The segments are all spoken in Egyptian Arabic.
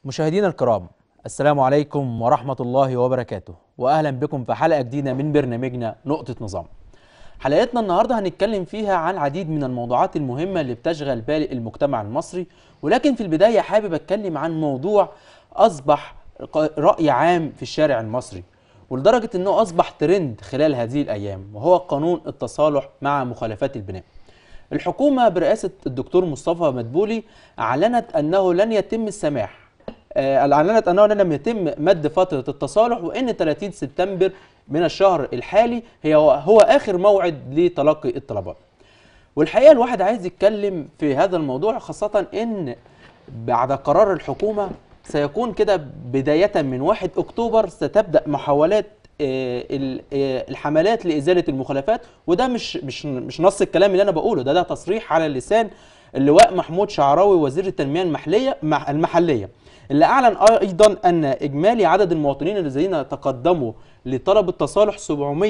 مشاهدينا الكرام السلام عليكم ورحمة الله وبركاته وأهلا بكم في حلقة جديدة من برنامجنا نقطة نظام حلقتنا النهاردة هنتكلم فيها عن العديد من الموضوعات المهمة اللي بتشغل بال المجتمع المصري ولكن في البداية حابب أتكلم عن موضوع أصبح رأي عام في الشارع المصري ولدرجة أنه أصبح ترند خلال هذه الأيام وهو قانون التصالح مع مخالفات البناء الحكومة برئاسة الدكتور مصطفى مدبولي أعلنت أنه لن يتم السماح آه، أعلنت أنه لم يتم مد فترة التصالح وأن 30 سبتمبر من الشهر الحالي هي هو آخر موعد لتلقي الطلبات والحقيقة الواحد عايز يتكلم في هذا الموضوع خاصة أن بعد قرار الحكومة سيكون كده بداية من 1 أكتوبر ستبدأ محاولات آه، ال- آه، الحملات لإزالة المخالفات وده مش مش مش نص الكلام اللي أنا بقوله ده ده تصريح على لسان اللواء محمود شعراوي وزير التنمية المحلية مح- المحلية اللي أعلن أيضا أن إجمالي عدد المواطنين الذين تقدموا لطلب التصالح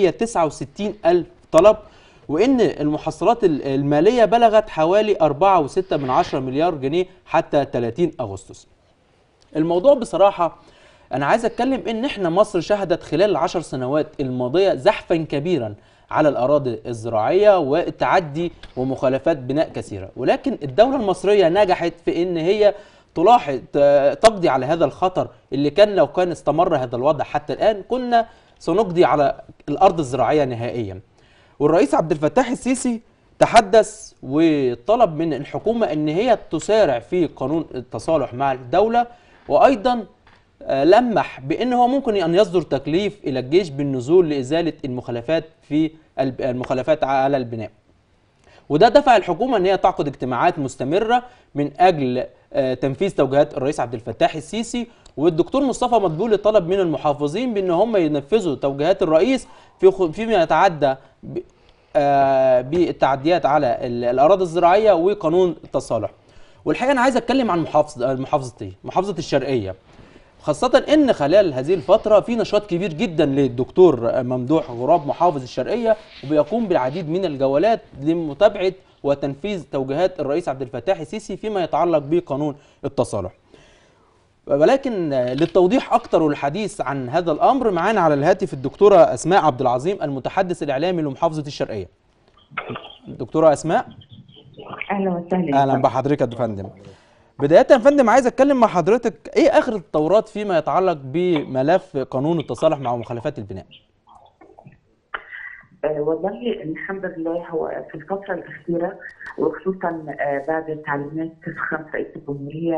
769 ألف طلب وإن المحصلات ال- المالية بلغت حوالي 4.6 من عشرة مليار جنيه حتى 30 أغسطس الموضوع بصراحة أنا عايز أتكلم إن إحنا مصر شهدت خلال العشر سنوات الماضية زحفا كبيرا على الأراضي الزراعية والتعدي ومخالفات بناء كثيرة ولكن الدولة المصرية نجحت في إن هي تلاحظ ت- تقضي على هذا الخطر اللي كان لو كان استمر هذا الوضع حتى الآن كنا سنقضي على الأرض الزراعية نهائيا والرئيس عبد الفتاح السيسي تحدث وطلب من الحكومة ان هي تسارع في قانون التصالح مع الدولة وايضا آه، لمح بان هو ممكن ان يصدر تكليف الى الجيش بالنزول لازالة المخالفات في الب- المخالفات على البناء وده دفع الحكومة ان هي تعقد اجتماعات مستمرة من اجل آه، تنفيذ توجيهات الرئيس عبد الفتاح السيسي والدكتور مصطفى مدبولي طلب من المحافظين بان هم ينفذوا توجيهات الرئيس في خ- فيما يتعدى ب- آه، بالتعديات على ال- الاراضي الزراعيه وقانون التصالح والحقيقه انا عايز اتكلم عن محافظه محافظتي محافظه الشرقيه خاصة إن خلال هذه الفترة في نشاط كبير جدا للدكتور ممدوح غراب محافظ الشرقية وبيقوم بالعديد من الجولات لمتابعة وتنفيذ توجيهات الرئيس عبد الفتاح السيسي فيما يتعلق بقانون التصالح. ولكن للتوضيح أكتر والحديث عن هذا الأمر معانا على الهاتف الدكتورة أسماء عبد العظيم المتحدث الإعلامي لمحافظة الشرقية. دكتورة أسماء اهلا وسهلا اهلا بحضرتك يا فندم بداية يا فندم عايز اتكلم مع حضرتك ايه اخر التطورات فيما يتعلق بملف قانون التصالح مع مخالفات البناء آه والله الحمد لله هو في الفتره الاخيره وخصوصا آه بعد تعليمات خمس رئيس الجمهوريه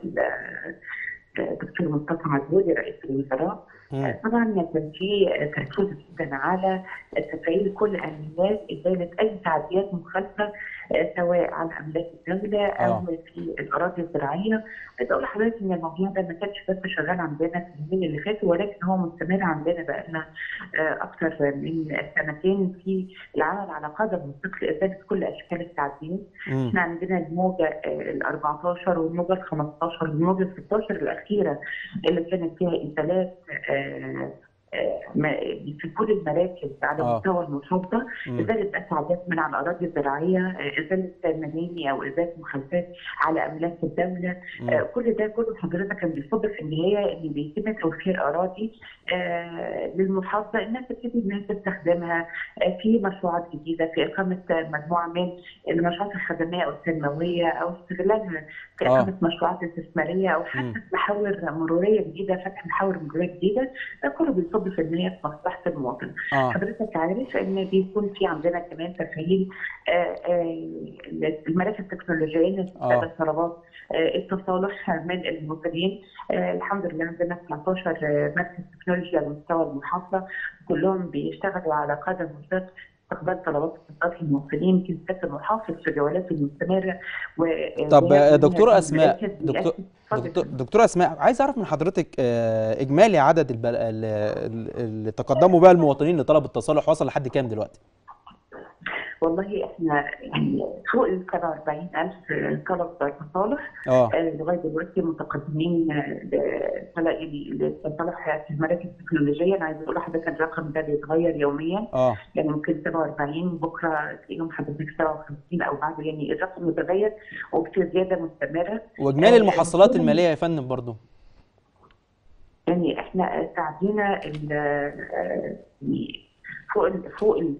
والدكتور مصطفى مدبولي رئيس الوزراء مم. آه طبعا كان في آه، تركيز جدا على تفعيل كل اليات ازاله اي تعديات مخالفه آه، سواء على املاك الدوله او آه. في الاراضي الزراعيه عايز اقول لحضرتك ان الموضوع ده ما كانش بس شغال عندنا في اليومين اللي فاتوا ولكن هو مستمر عندنا بقالنا آه، اكثر من سنتين في العمل على قدم وساق لازاله كل اشكال التعديل مم. احنا عندنا الموجه آه، ال 14 والموجه ال 15 والموجه ال 16 الاخيره اللي كانت فيها انزالات آه، آه، ما- في كل المراكز على آه. مستوى المحافظه مم. ازاله اسعادات من على الاراضي الزراعيه آه، ازاله مباني او ازاله مخالفات على املاك الدوله آه، مم. كل ده كله حضرتك كان بيصب في النهايه ان بيتم توفير اراضي آه، للمحافظه انها تبتدي انها تستخدمها آه، في مشروعات جديده في اقامه مجموعه من المشروعات الخدميه او التنمويه او استغلالها في آه. اقامه مشروعات استثماريه او حتى مم. محاور مروريه جديده فتح محاور مروريه جديده ده كله بيصب في النهايه في مصلحه المواطن. اه حضرتك عارف ان بيكون في عندنا كمان تفعيل آه، آه، المراكز التكنولوجيه اللي آه. بتستقبل طلبات آه، التصالح من المواطنين آه، الحمد لله عندنا 19 آه، مركز تكنولوجيا على مستوى المحافظه كلهم بيشتغلوا على قدم وساق استقبال طلبات اتصالات المواطنين يمكن سياده المحافظ في جولاته المستمره و طب وهي- دكتورة اسماء المراكز دكتور اتفضل. دكتور دكتورة اسماء عايز اعرف من حضرتك آه، اجمالي عدد البل... ال- ال- اللي تقدموا بها المواطنين لطلب التصالح وصل لحد كام دلوقتي؟ والله احنا يعني فوق ال 47000 طلب تصالح اه آه، لغايه دلوقتي متقدمين آه، لطلب- للتصالح في المراكز التكنولوجيه انا عايزه اقول لحضرتك الرقم ده بيتغير يوميا اه يعني ممكن 47 بكره تلاقيهم حضرتك 57 او بعده يعني الرقم متغير وفي زياده مستمره واجمالي آه، المحصلات المفروض- الماليه يا فندم برضو احنا استعدينا ال- آه، فوق ال فوق ال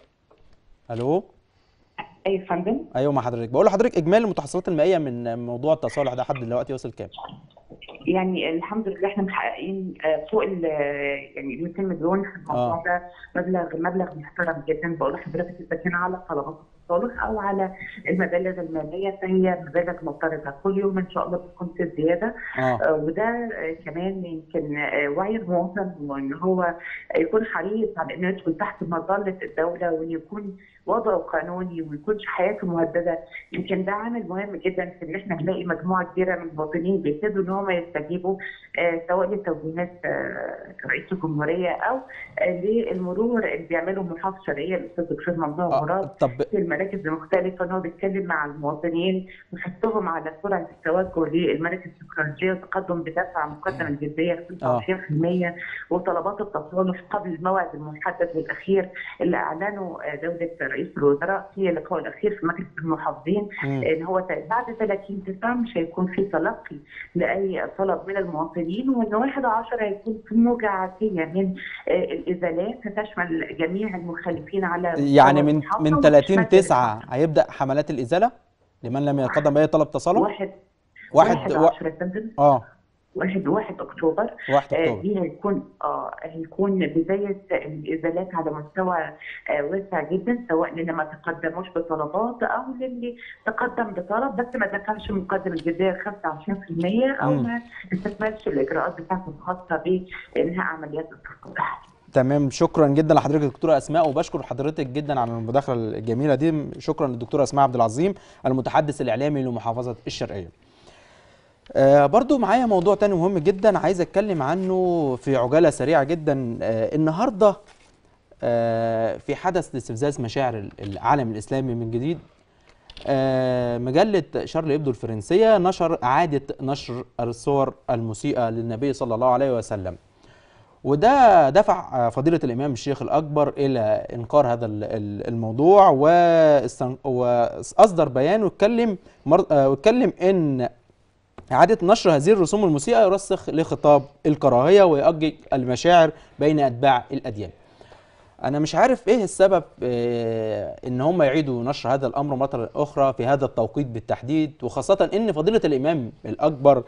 الو اي فندم ايوه مع حضرتك بقول لحضرتك اجمالي المتحصلات المائيه من موضوع التصالح ده لحد دلوقتي وصل كام يعني الحمد لله احنا محققين آه، فوق ال يعني 200 مليون في الموضوع آه. ده مبلغ مبلغ محترم جدا بقول لحضرتك اذا كان على طلبات التصالح او على المبالغ الماليه فهي مبالغ مضطربه كل يوم ان شاء الله بتكون في زياده اه آه، وده آه، كمان يمكن آه، وعي المواطن وان هو يكون حريص على انه يدخل تحت مظله الدوله وان يكون وضعه قانوني وما يكونش حياته مهدده يمكن ده عامل مهم جدا في ان احنا نلاقي مجموعه كبيره من المواطنين بيبتدوا ان هم يستجيبوا آه، سواء لتوجيهات آه، رئيس الجمهوريه او آه، للمرور اللي بيعملوا محافظه شرعيه الاستاذ دكتور ممدوح آه، مراد طب في المراكز المختلفة إن هو بيتكلم مع المواطنين ويحثهم على سرعة التوجه للمراكز التكنولوجية وتقدم بدفع مقدم الجدية 25% وطلبات التصالح قبل الموعد المحدد والأخير اللي أعلنه آه، دولة رئيس الوزراء في اللقاء الأخير في مجلس المحافظين مم. إن هو ت- بعد 30 9 مش هيكون في تلقي لأي طلب من المواطنين وإن 1 10 هيكون في موجة عاتية من آه، الإزالات تشمل جميع المخالفين على يعني مستوى من المحافظة من ومش 30 بس 9 هيبدا حملات الازاله لمن لم يتقدم باي طلب تصالح واحد واحد واحد و... عشرة سبتمبر اه واحد واحد اكتوبر 1 آه، اكتوبر دي هيكون اه هيكون بدايه الازالات على مستوى آه، واسع جدا سواء للي ما تقدموش بطلبات او للي تقدم بطلب بس ما دفعش مقدم الجديه 25% او مم. ما استكملش الاجراءات بتاعته الخاصه بانهاء عمليات التصليح. تمام شكرا جدا لحضرتك دكتوره اسماء وبشكر حضرتك جدا على المداخله الجميله دي شكرا للدكتوره اسماء عبد العظيم المتحدث الاعلامي لمحافظه الشرقيه آه برضو معايا موضوع تاني مهم جدا عايز اتكلم عنه في عجاله سريعه جدا آه النهارده آه في حدث لاستفزاز مشاعر ال- العالم الاسلامي من جديد آه مجله شارل ابدو الفرنسيه نشر اعاده نشر الصور المسيئه للنبي صلى الله عليه وسلم وده دفع آه، فضيلة الإمام الشيخ الأكبر إلى إنكار هذا ال- ال- الموضوع واستن- وأصدر بيان واتكلم مر- آه، واتكلم إن إعادة نشر هذه الرسوم المسيئة يرسخ لخطاب الكراهية ويؤجج المشاعر بين أتباع الأديان. أنا مش عارف إيه السبب آه، إن هم يعيدوا نشر هذا الأمر مرة أخرى في هذا التوقيت بالتحديد وخاصة إن فضيلة الإمام الأكبر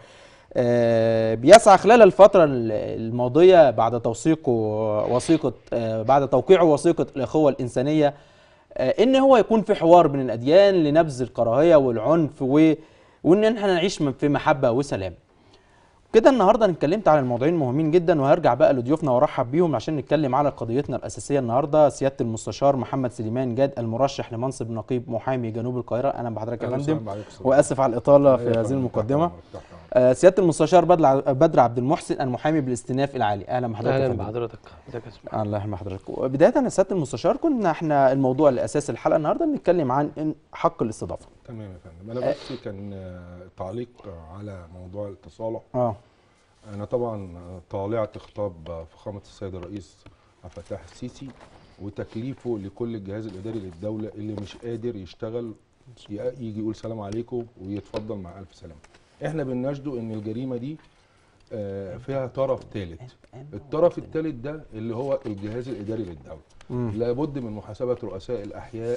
آه، بيسعى خلال الفترة ال- الماضية بعد توثيقه وثيقة آه، بعد توقيعه وثيقة الأخوة الإنسانية آه، إن هو يكون في حوار بين الأديان لنبذ الكراهية والعنف و... وإن إحنا نعيش م- في محبة وسلام. كده النهارده أنا اتكلمت على الموضوعين مهمين جدا وهرجع بقى لضيوفنا وارحب بيهم عشان نتكلم على قضيتنا الاساسيه النهارده سياده المستشار محمد سليمان جاد المرشح لمنصب نقيب محامي جنوب القاهره اهلا بحضرتك يا أهلا فندم وسهلا بحضرتك. واسف على الاطاله في أيوة يا هذه فندم، المقدمه تحت أمرك، تحت أمرك. آه، سياده المستشار بدر ع- بدر عبد المحسن المحامي بالاستئناف العالي اهلا بحضرتك يا اهلا فندم. بحضرتك ازيك يا اسماعيل الله يرحم حضرتك وبدايه يا سياده المستشار كنا احنا الموضوع الاساسي الحلقه النهارده بنتكلم عن إن حق الاستضافه تمام يا فندم انا بس كان آه، تعليق آه، على موضوع التصالح اه انا طبعا آه، طالعت خطاب آه، فخامه السيد الرئيس عبد الفتاح السيسي وتكليفه لكل الجهاز الاداري للدوله اللي مش قادر يشتغل ي- يجي يقول سلام عليكم ويتفضل مع الف سلامه احنا بنناشده ان الجريمه دي آه، فيها طرف ثالث الطرف الثالث ده اللي هو الجهاز الاداري للدوله مم. لابد من محاسبه رؤساء الاحياء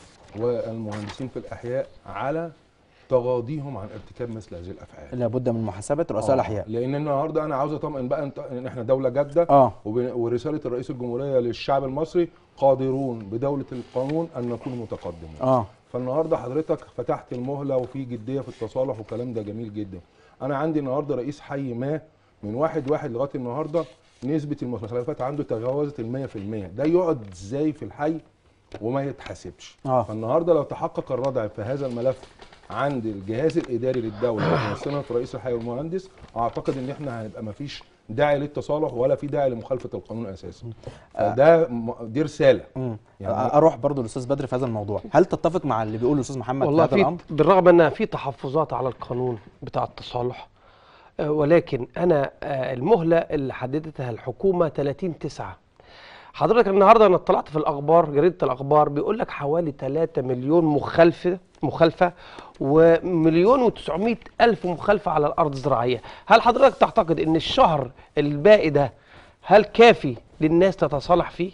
والمهندسين في الاحياء على تغاضيهم عن ارتكاب مثل هذه الافعال لابد من محاسبه رؤساء آه، الاحياء لان النهارده انا عاوز اطمئن بقى انت ان احنا دوله جاده اه وب- ورساله الرئيس الجمهوريه للشعب المصري قادرون بدوله القانون ان نكون متقدمون اه فالنهارده حضرتك فتحت المهله وفي جديه في التصالح والكلام ده جميل جدا انا عندي النهارده رئيس حي ما من واحد واحد لغايه النهارده نسبه المخالفات عنده تجاوزت ال 100% ده يقعد ازاي في الحي وما يتحاسبش آه. فالنهارده لو تحقق الردع في هذا الملف عند الجهاز الاداري للدوله ومثلنا رئيس الحي والمهندس اعتقد ان احنا هنبقى ما فيش داعي للتصالح ولا في داعي لمخالفه القانون اساسا فده م- دي رساله مم. يعني- اروح برضو الاستاذ بدر في هذا الموضوع هل تتفق مع اللي بيقوله الاستاذ محمد والله في هذا في الامر بالرغم ان في تحفظات على القانون بتاع التصالح آه، ولكن انا آه، المهله اللي حددتها الحكومه 30 9 حضرتك النهارده انا اطلعت في الاخبار جريده الاخبار بيقول لك حوالي 3 مليون مخالفه مخالفه ومليون وتسعمائة ألف مخالفة على الأرض الزراعية هل حضرتك تعتقد أن الشهر الباقي ده هل كافي للناس تتصالح فيه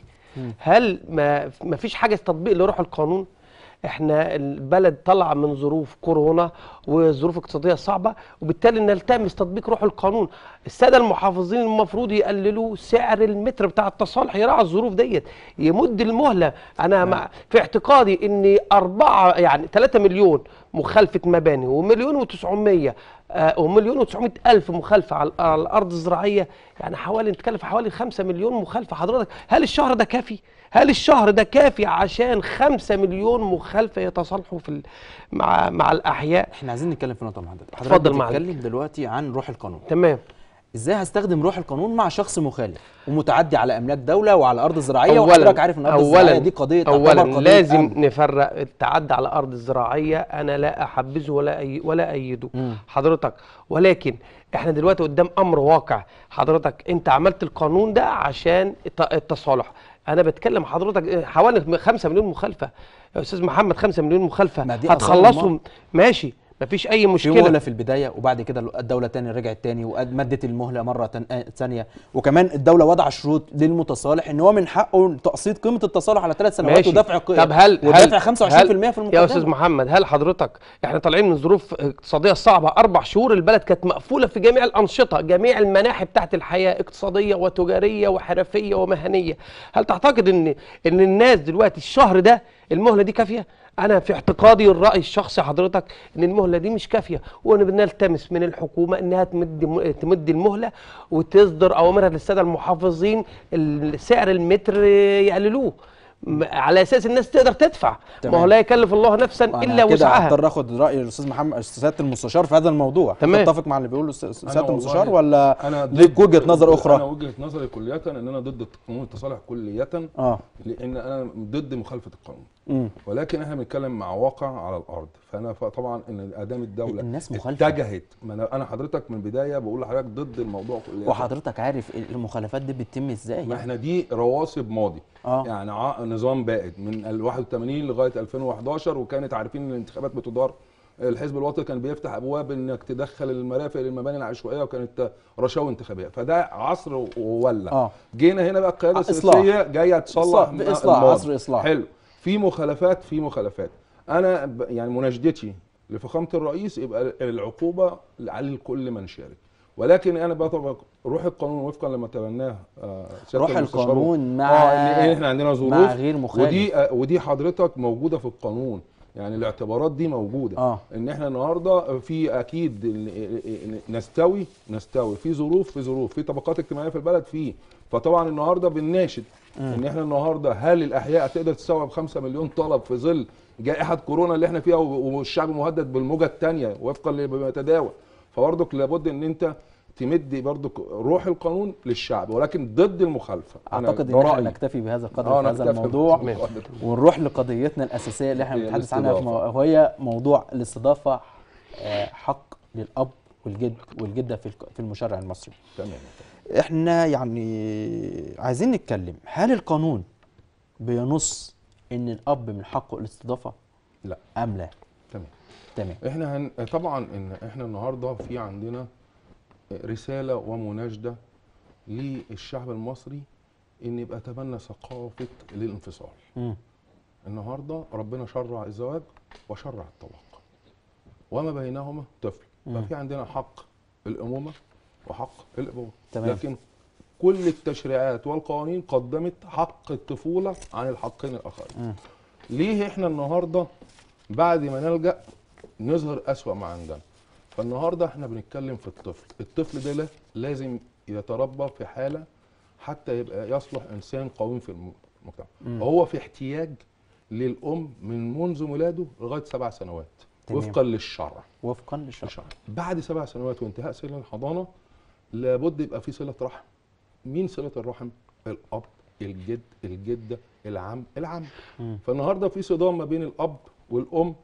هل ما ما فيش حاجة تطبيق لروح القانون احنا البلد طالعه من ظروف كورونا وظروف اقتصاديه صعبه وبالتالي نلتمس تطبيق روح القانون الساده المحافظين المفروض يقللوا سعر المتر بتاع التصالح يراعي الظروف ديت يمد المهله انا مع في اعتقادي ان أربعة يعني 3 مليون مخالفه مباني ومليون و900 آه ومليون و900 الف مخالفه على على الارض الزراعيه يعني حوالي نتكلم في حوالي 5 مليون مخالفه حضرتك هل الشهر ده كافي هل الشهر ده كافي عشان 5 مليون مخالفه يتصالحوا في ال- مع مع الاحياء احنا عايزين نتكلم في نقطه مع حضرتك اتفضل حضرتك معلم. بتتكلم دلوقتي عن روح القانون تمام ازاي هستخدم روح القانون مع شخص مخالف ومتعدي على املاك دوله وعلى ارض زراعيه اولا وحضرتك عارف ان الارض الزراعيه دي قضيه تعتبر اولا قضية لازم أمن. نفرق التعدي على الارض الزراعيه انا لا احبذه ولا أي ولا ايده مم. حضرتك ولكن احنا دلوقتي قدام امر واقع حضرتك انت عملت القانون ده عشان الت- التصالح انا بتكلم حضرتك حوالي 5 مليون مخالفه يا استاذ محمد 5 مليون مخالفه ما دي أسرار هتخلصهم ماشي مفيش اي في مشكله مهله في البدايه وبعد كده الدوله تاني رجعت تاني ومدت المهله مره تان- آه، ثانيه وكمان الدوله وضع شروط للمتصالح ان هو من حقه تقسيط قيمه التصالح على ثلاث سنوات ماشي ودفع ق- طب هل ودفع هل 25% في المقدمه يا استاذ محمد هل حضرتك احنا طالعين من ظروف اقتصاديه صعبه اربع شهور البلد كانت مقفوله في جميع الانشطه جميع المناحي بتاعت الحياه اقتصاديه وتجاريه وحرفيه ومهنيه هل تعتقد ان ان الناس دلوقتي الشهر ده المهله دي كافيه انا في اعتقادي الراي الشخصي حضرتك ان المهله دي مش كافيه وانا بنلتمس من الحكومه انها تمد م- تمد المهله وتصدر اوامرها للساده المحافظين ال- سعر المتر يقللوه م- على اساس الناس تقدر تدفع ما تمام. هو لا يكلف الله نفسا أنا الا كده وسعها هضطر اخد راي الاستاذ محمد سياده المستشار في هذا الموضوع تمام. تتفق مع اللي بيقوله الس- سياده والله المستشار ولا انا ليك ضد- وجهه نظر انا اخرى وجهه نظري كلية ان انا ضد قانون التصالح كلية اه لان انا ضد مخالفه القانون امم ولكن احنا بنتكلم مع واقع على الارض فانا ف- طبعا ان ادام الدوله الناس مخالفة. اتجهت ما انا انا حضرتك من البدايه بقول لحضرتك ضد الموضوع كليا وحضرتك عارف المخالفات دي بتتم ازاي ما يعني احنا دي رواسب ماضي اه يعني ع- نظام بائد من ال 81 لغايه 2011 وكانت عارفين ان الانتخابات بتدار الحزب الوطني كان بيفتح ابواب انك تدخل المرافق للمباني العشوائيه وكانت رشاوى انتخابيه فده عصر وولع اه جينا هنا بقى القياده آه، السياسيه جايه تصلح إصلاح، بإصلاح، الماضي. عصر إصلاح. حلو في مخالفات في مخالفات انا ب- يعني مناشدتي لفخامه الرئيس يبقى العقوبه على الكل من شارك ولكن انا بطبق روح القانون وفقا لما تبناه آه، سيادة روح المستشار القانون مع اه ان احنا عندنا ظروف مع غير مخالف ودي آه، ودي حضرتك موجوده في القانون يعني الاعتبارات دي موجوده اه ان احنا النهارده في اكيد ال- نستوي نستوي في ظروف في ظروف في طبقات اجتماعيه في البلد في فطبعا النهارده بنناشد ان احنا النهارده هل الاحياء تقدر تستوعب 5 مليون طلب في ظل جائحه كورونا اللي احنا فيها و- والشعب مهدد بالموجه الثانيه وفقا لما يتداول فبرضك لابد ان انت تمد برضك روح القانون للشعب ولكن ضد المخالفه أنا اعتقد ده ان احنا رأيي. نكتفي بهذا القدر اه في هذا نكتفي الموضوع بالقدر. ونروح لقضيتنا الاساسيه اللي احنا هي بنتحدث عنها في مو- الاستضافة. وهي موضوع الاستضافه آه، حق للاب والجد والجده في الق- في المشرع المصري تمام احنا يعني عايزين نتكلم هل القانون بينص ان الاب من حقه الاستضافه لا ام لا تمام تمام احنا هن... طبعا ان احنا النهارده في عندنا رساله ومناشده للشعب المصري ان يبقى تبنى ثقافه الانفصال مم. النهارده ربنا شرع الزواج وشرع الطلاق وما بينهما طفل مم. ففي عندنا حق الامومه وحق الابوه تمام. لكن كل التشريعات والقوانين قدمت حق الطفوله عن الحقين الاخرين مم. ليه احنا النهارده بعد ما نلجا نظهر اسوا ما عندنا فالنهارده احنا بنتكلم في الطفل الطفل ده لا- لازم يتربى في حاله حتى يبقى يصلح انسان قويم في الم- المجتمع مم. وهو في احتياج للام من منذ ميلاده لغايه سبع سنوات تمام. وفقا للشرع وفقا للشرع الشرع بعد سبع سنوات وانتهاء سن الحضانه لابد يبقى في صله رحم مين صله الرحم الاب الجد الجده العم العم مم. فالنهارده في صدام ما بين الاب والام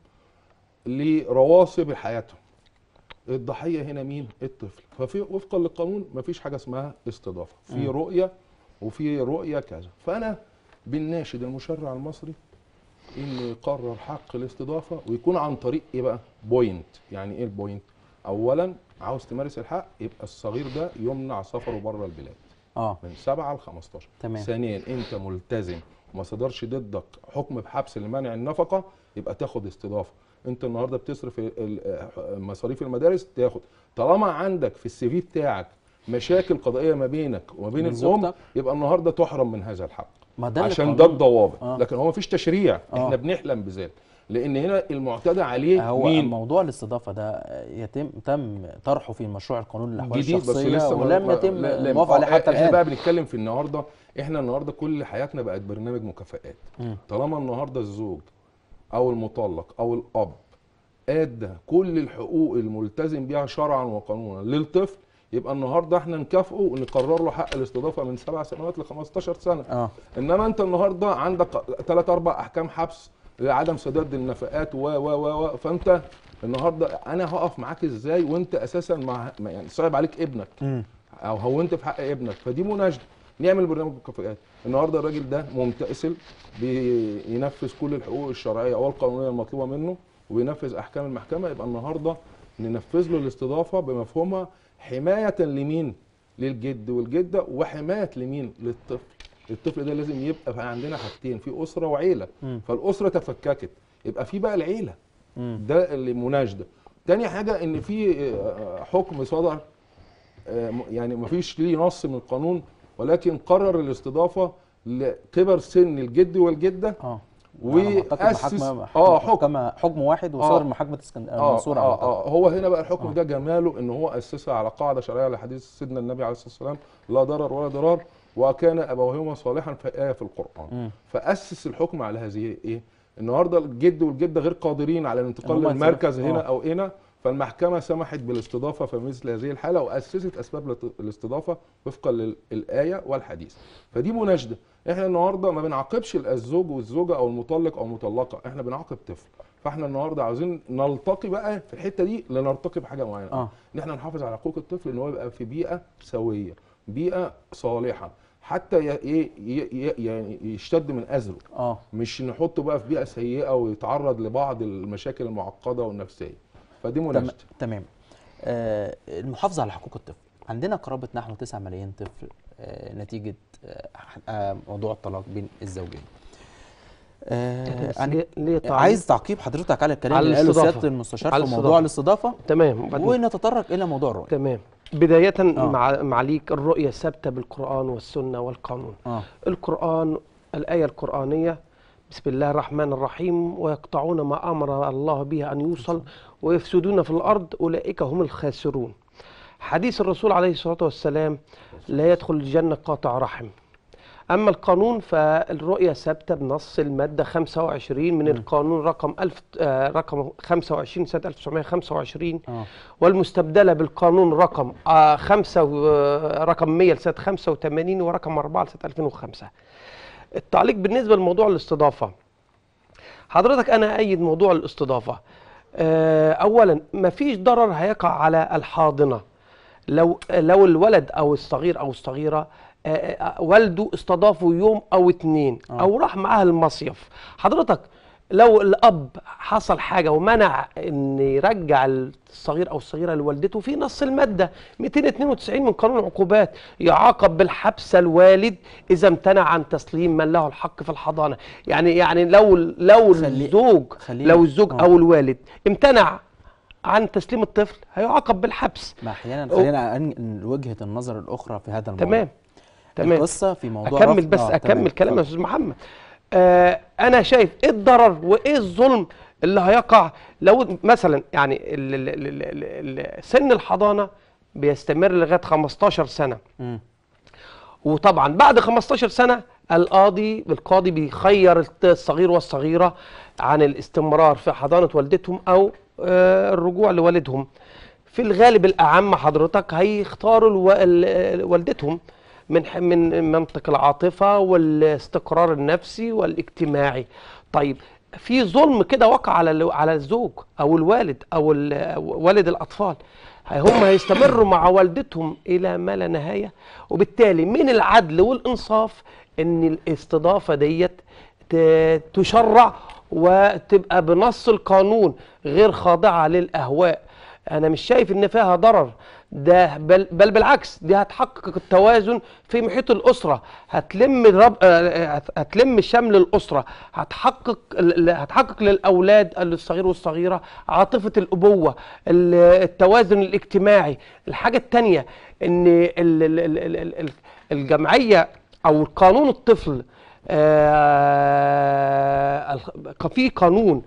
لرواسب حياتهم الضحيه هنا مين الطفل ففي وفقا للقانون مفيش حاجه اسمها استضافه في مم. رؤيه وفي رؤيه كذا فانا بنناشد المشرع المصري انه يقرر حق الاستضافه ويكون عن طريق ايه بقى بوينت يعني ايه البوينت اولا عاوز تمارس الحق يبقى الصغير ده يمنع سفره بره البلاد اه من 7 ل 15 تمام. ثانيا انت ملتزم وما صدرش ضدك حكم بحبس لمنع النفقه يبقى تاخد استضافه انت النهارده بتصرف ال- ال- مصاريف المدارس تاخد طالما عندك في السي في بتاعك مشاكل قضائيه ما بينك وما بين من الام زوجتك؟ يبقى النهارده تحرم من هذا الحق ما ده اللي عشان ده القانون- الضوابط آه. لكن هو مفيش تشريع آه. احنا بنحلم بذلك لان هنا المعتدى عليه هو مين موضوع الاستضافه ده يتم تم طرحه في مشروع القانون للاحوال جديد بس الشخصيه لسه ما- ولم ما- يتم لا- لا- الموافقه عليه آه، حتى احنا الان بقى بنتكلم في النهارده احنا النهارده كل حياتنا بقت برنامج مكافآت مم. طالما النهارده الزوج او المطلق او الاب ادى كل الحقوق الملتزم بها شرعا وقانونا للطفل يبقى النهارده احنا نكافئه ونقرر له حق الاستضافه من سبع سنوات ل 15 سنه اه انما انت النهارده عندك ثلاث اربع احكام حبس لعدم سداد النفقات و و و و فانت النهارده انا هقف معاك ازاي وانت اساسا مع ما- يعني صعب عليك ابنك مم. او هونت في حق ابنك فدي مناشده نعمل برنامج مكافآت النهارده الراجل ده ممتثل بينفذ كل الحقوق الشرعيه والقانونيه المطلوبه منه وبينفذ احكام المحكمه يبقى النهارده ننفذ له الاستضافه بمفهومها حمايه لمين للجد والجده وحمايه لمين للطفل الطفل ده لازم يبقى في عندنا حاجتين في اسره وعيله مم. فالاسره تفككت يبقى في بقى العيله مم. ده اللي مناشده تاني حاجه ان في آه، حكم صدر آه، م- يعني ما فيش ليه نص من القانون ولكن قرر الاستضافه لكبر سن الجد والجده اه أنا معتقد واسس محاكمة- اه حكم محكمة حكم واحد وصار آه. محاكمة اسكندريه اه المنصورة اه, أعتقد. آه هو هنا بقى الحكم آه. ده جماله ان هو اسسها على قاعده شرعيه لحديث سيدنا النبي عليه الصلاه والسلام لا ضرر ولا ضرار وكان ابويهما صالحا في ايه في القران مم. فاسس الحكم على هذه ايه النهارده الجد والجده غير قادرين على الانتقال هما للمركز يتصرفوا. هنا آه. او هنا فالمحكمه سمحت بالاستضافه في مثل هذه الحاله واسست اسباب لت- الاستضافه وفقا للايه والحديث فدي مناشده احنا النهارده ما بنعاقبش الزوج والزوجه او المطلق او المطلقه احنا بنعاقب طفل فاحنا النهارده عاوزين نلتقي بقى في الحته دي لنرتقي بحاجه معينه اه ان احنا نحافظ على حقوق الطفل ان هو يبقى في بيئه سويه بيئه صالحه حتى ي- ي- ي- يعني يشتد من اذره اه مش نحطه بقى في بيئه سيئه ويتعرض لبعض المشاكل المعقده والنفسيه فدي تم... مناشده تمام آه المحافظة على حقوق الطفل عندنا قرابة نحو 9 ملايين طفل آه نتيجة آه آه موضوع الطلاق بين الزوجين آه بس أنا ليه- ليه تعليق؟ عايز تعقيب حضرتك على الكلام على اللي قاله الاستضافة. سيادة المستشار على في موضوع الاستضافة تمام وبعدين ونتطرق إلى موضوع الرؤية تمام بداية آه. مع معاليك الرؤية ثابتة بالقرآن والسنة والقانون اه القرآن الآية القرآنية بسم الله الرحمن الرحيم ويقطعون ما أمر الله به أن يوصل ويفسدون في الأرض أولئك هم الخاسرون حديث الرسول عليه الصلاة والسلام لا يدخل الجنة قاطع رحم أما القانون فالرؤية ثابتة بنص المادة 25 من القانون رقم 1000 آه، رقم 25 سنة 1925 اه والمستبدله بالقانون رقم آه خمسة و- آه، رقم 100 لسنه 85 ورقم 4 لسنه 2005 التعليق بالنسبه لموضوع الاستضافه حضرتك انا ايد موضوع الاستضافه آه اولا مفيش ضرر هيقع على الحاضنه لو لو الولد او الصغير او الصغيره آه، آه، والده استضافه يوم او اتنين آه. او راح معاه المصيف حضرتك لو الاب حصل حاجه ومنع ان يرجع الصغير او الصغيره لوالدته في نص الماده 292 من قانون العقوبات يعاقب بالحبس الوالد اذا امتنع عن تسليم من له الحق في الحضانه يعني يعني لو لو خلي- الزوج خلينا- لو الزوج آه. او الوالد امتنع عن تسليم الطفل هيعاقب بالحبس ما احيانا خلينا أن وجهة النظر الأخرى في هذا الموضوع تمام تمام القصة في موضوع اكمل رفض- بس آه، اكمل تمام. كلام يا اتفضل. استاذ محمد آه انا شايف ايه الضرر وايه الظلم اللي هيقع لو مثلا يعني ال ال ال ال ال سن الحضانه بيستمر لغايه 15 سنه مم. وطبعا بعد 15 سنه القاضي القاضي بيخير الصغير والصغيره عن الاستمرار في حضانه والدتهم او آه، الرجوع لوالدهم في الغالب الاعم حضرتك هيختاروا الو- ال- والدتهم من ح- من منطق العاطفه والاستقرار النفسي والاجتماعي طيب في ظلم كده وقع على ال- على الزوج او الوالد او ال- والد الاطفال هم هيستمروا مع والدتهم الى ما لا نهايه وبالتالي من العدل والانصاف ان الاستضافه ديت ت- تشرع وتبقى بنص القانون غير خاضعه للاهواء انا مش شايف ان فيها ضرر ده بل, بل بالعكس دي هتحقق التوازن في محيط الاسره هتلم الرب... آه، هتلم شمل الاسره هتحقق ال- هتحقق للاولاد الصغير والصغيره عاطفه الابوه ال- التوازن الاجتماعي الحاجه الثانيه ان ال- ال- ال- ال- ال- الجمعيه او قانون الطفل آه، الخ- في قانون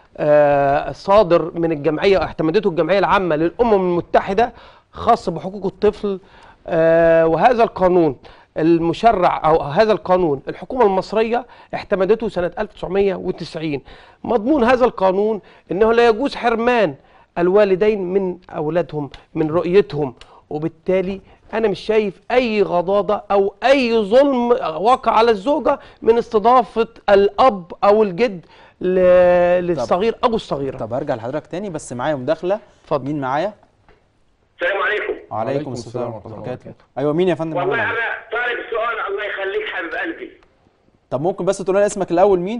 آه، صادر من الجمعيه اعتمدته الجمعيه العامه للامم المتحده خاص بحقوق الطفل آه، وهذا القانون المشرع او هذا القانون الحكومه المصريه اعتمدته سنه 1990 مضمون هذا القانون انه لا يجوز حرمان الوالدين من اولادهم من رؤيتهم وبالتالي انا مش شايف اي غضاضه او اي ظلم واقع على الزوجه من استضافه الاب او الجد ل- للصغير او الصغيره طب هرجع لحضرتك تاني بس معايا مداخله اتفضل. مين معايا السلام عليكم وعليكم السلام ورحمه الله وبركاته ايوه مين يا فندم والله معانا؟ انا طالب سؤال الله يخليك حبيب قلبي طب ممكن بس تقول لنا اسمك الاول مين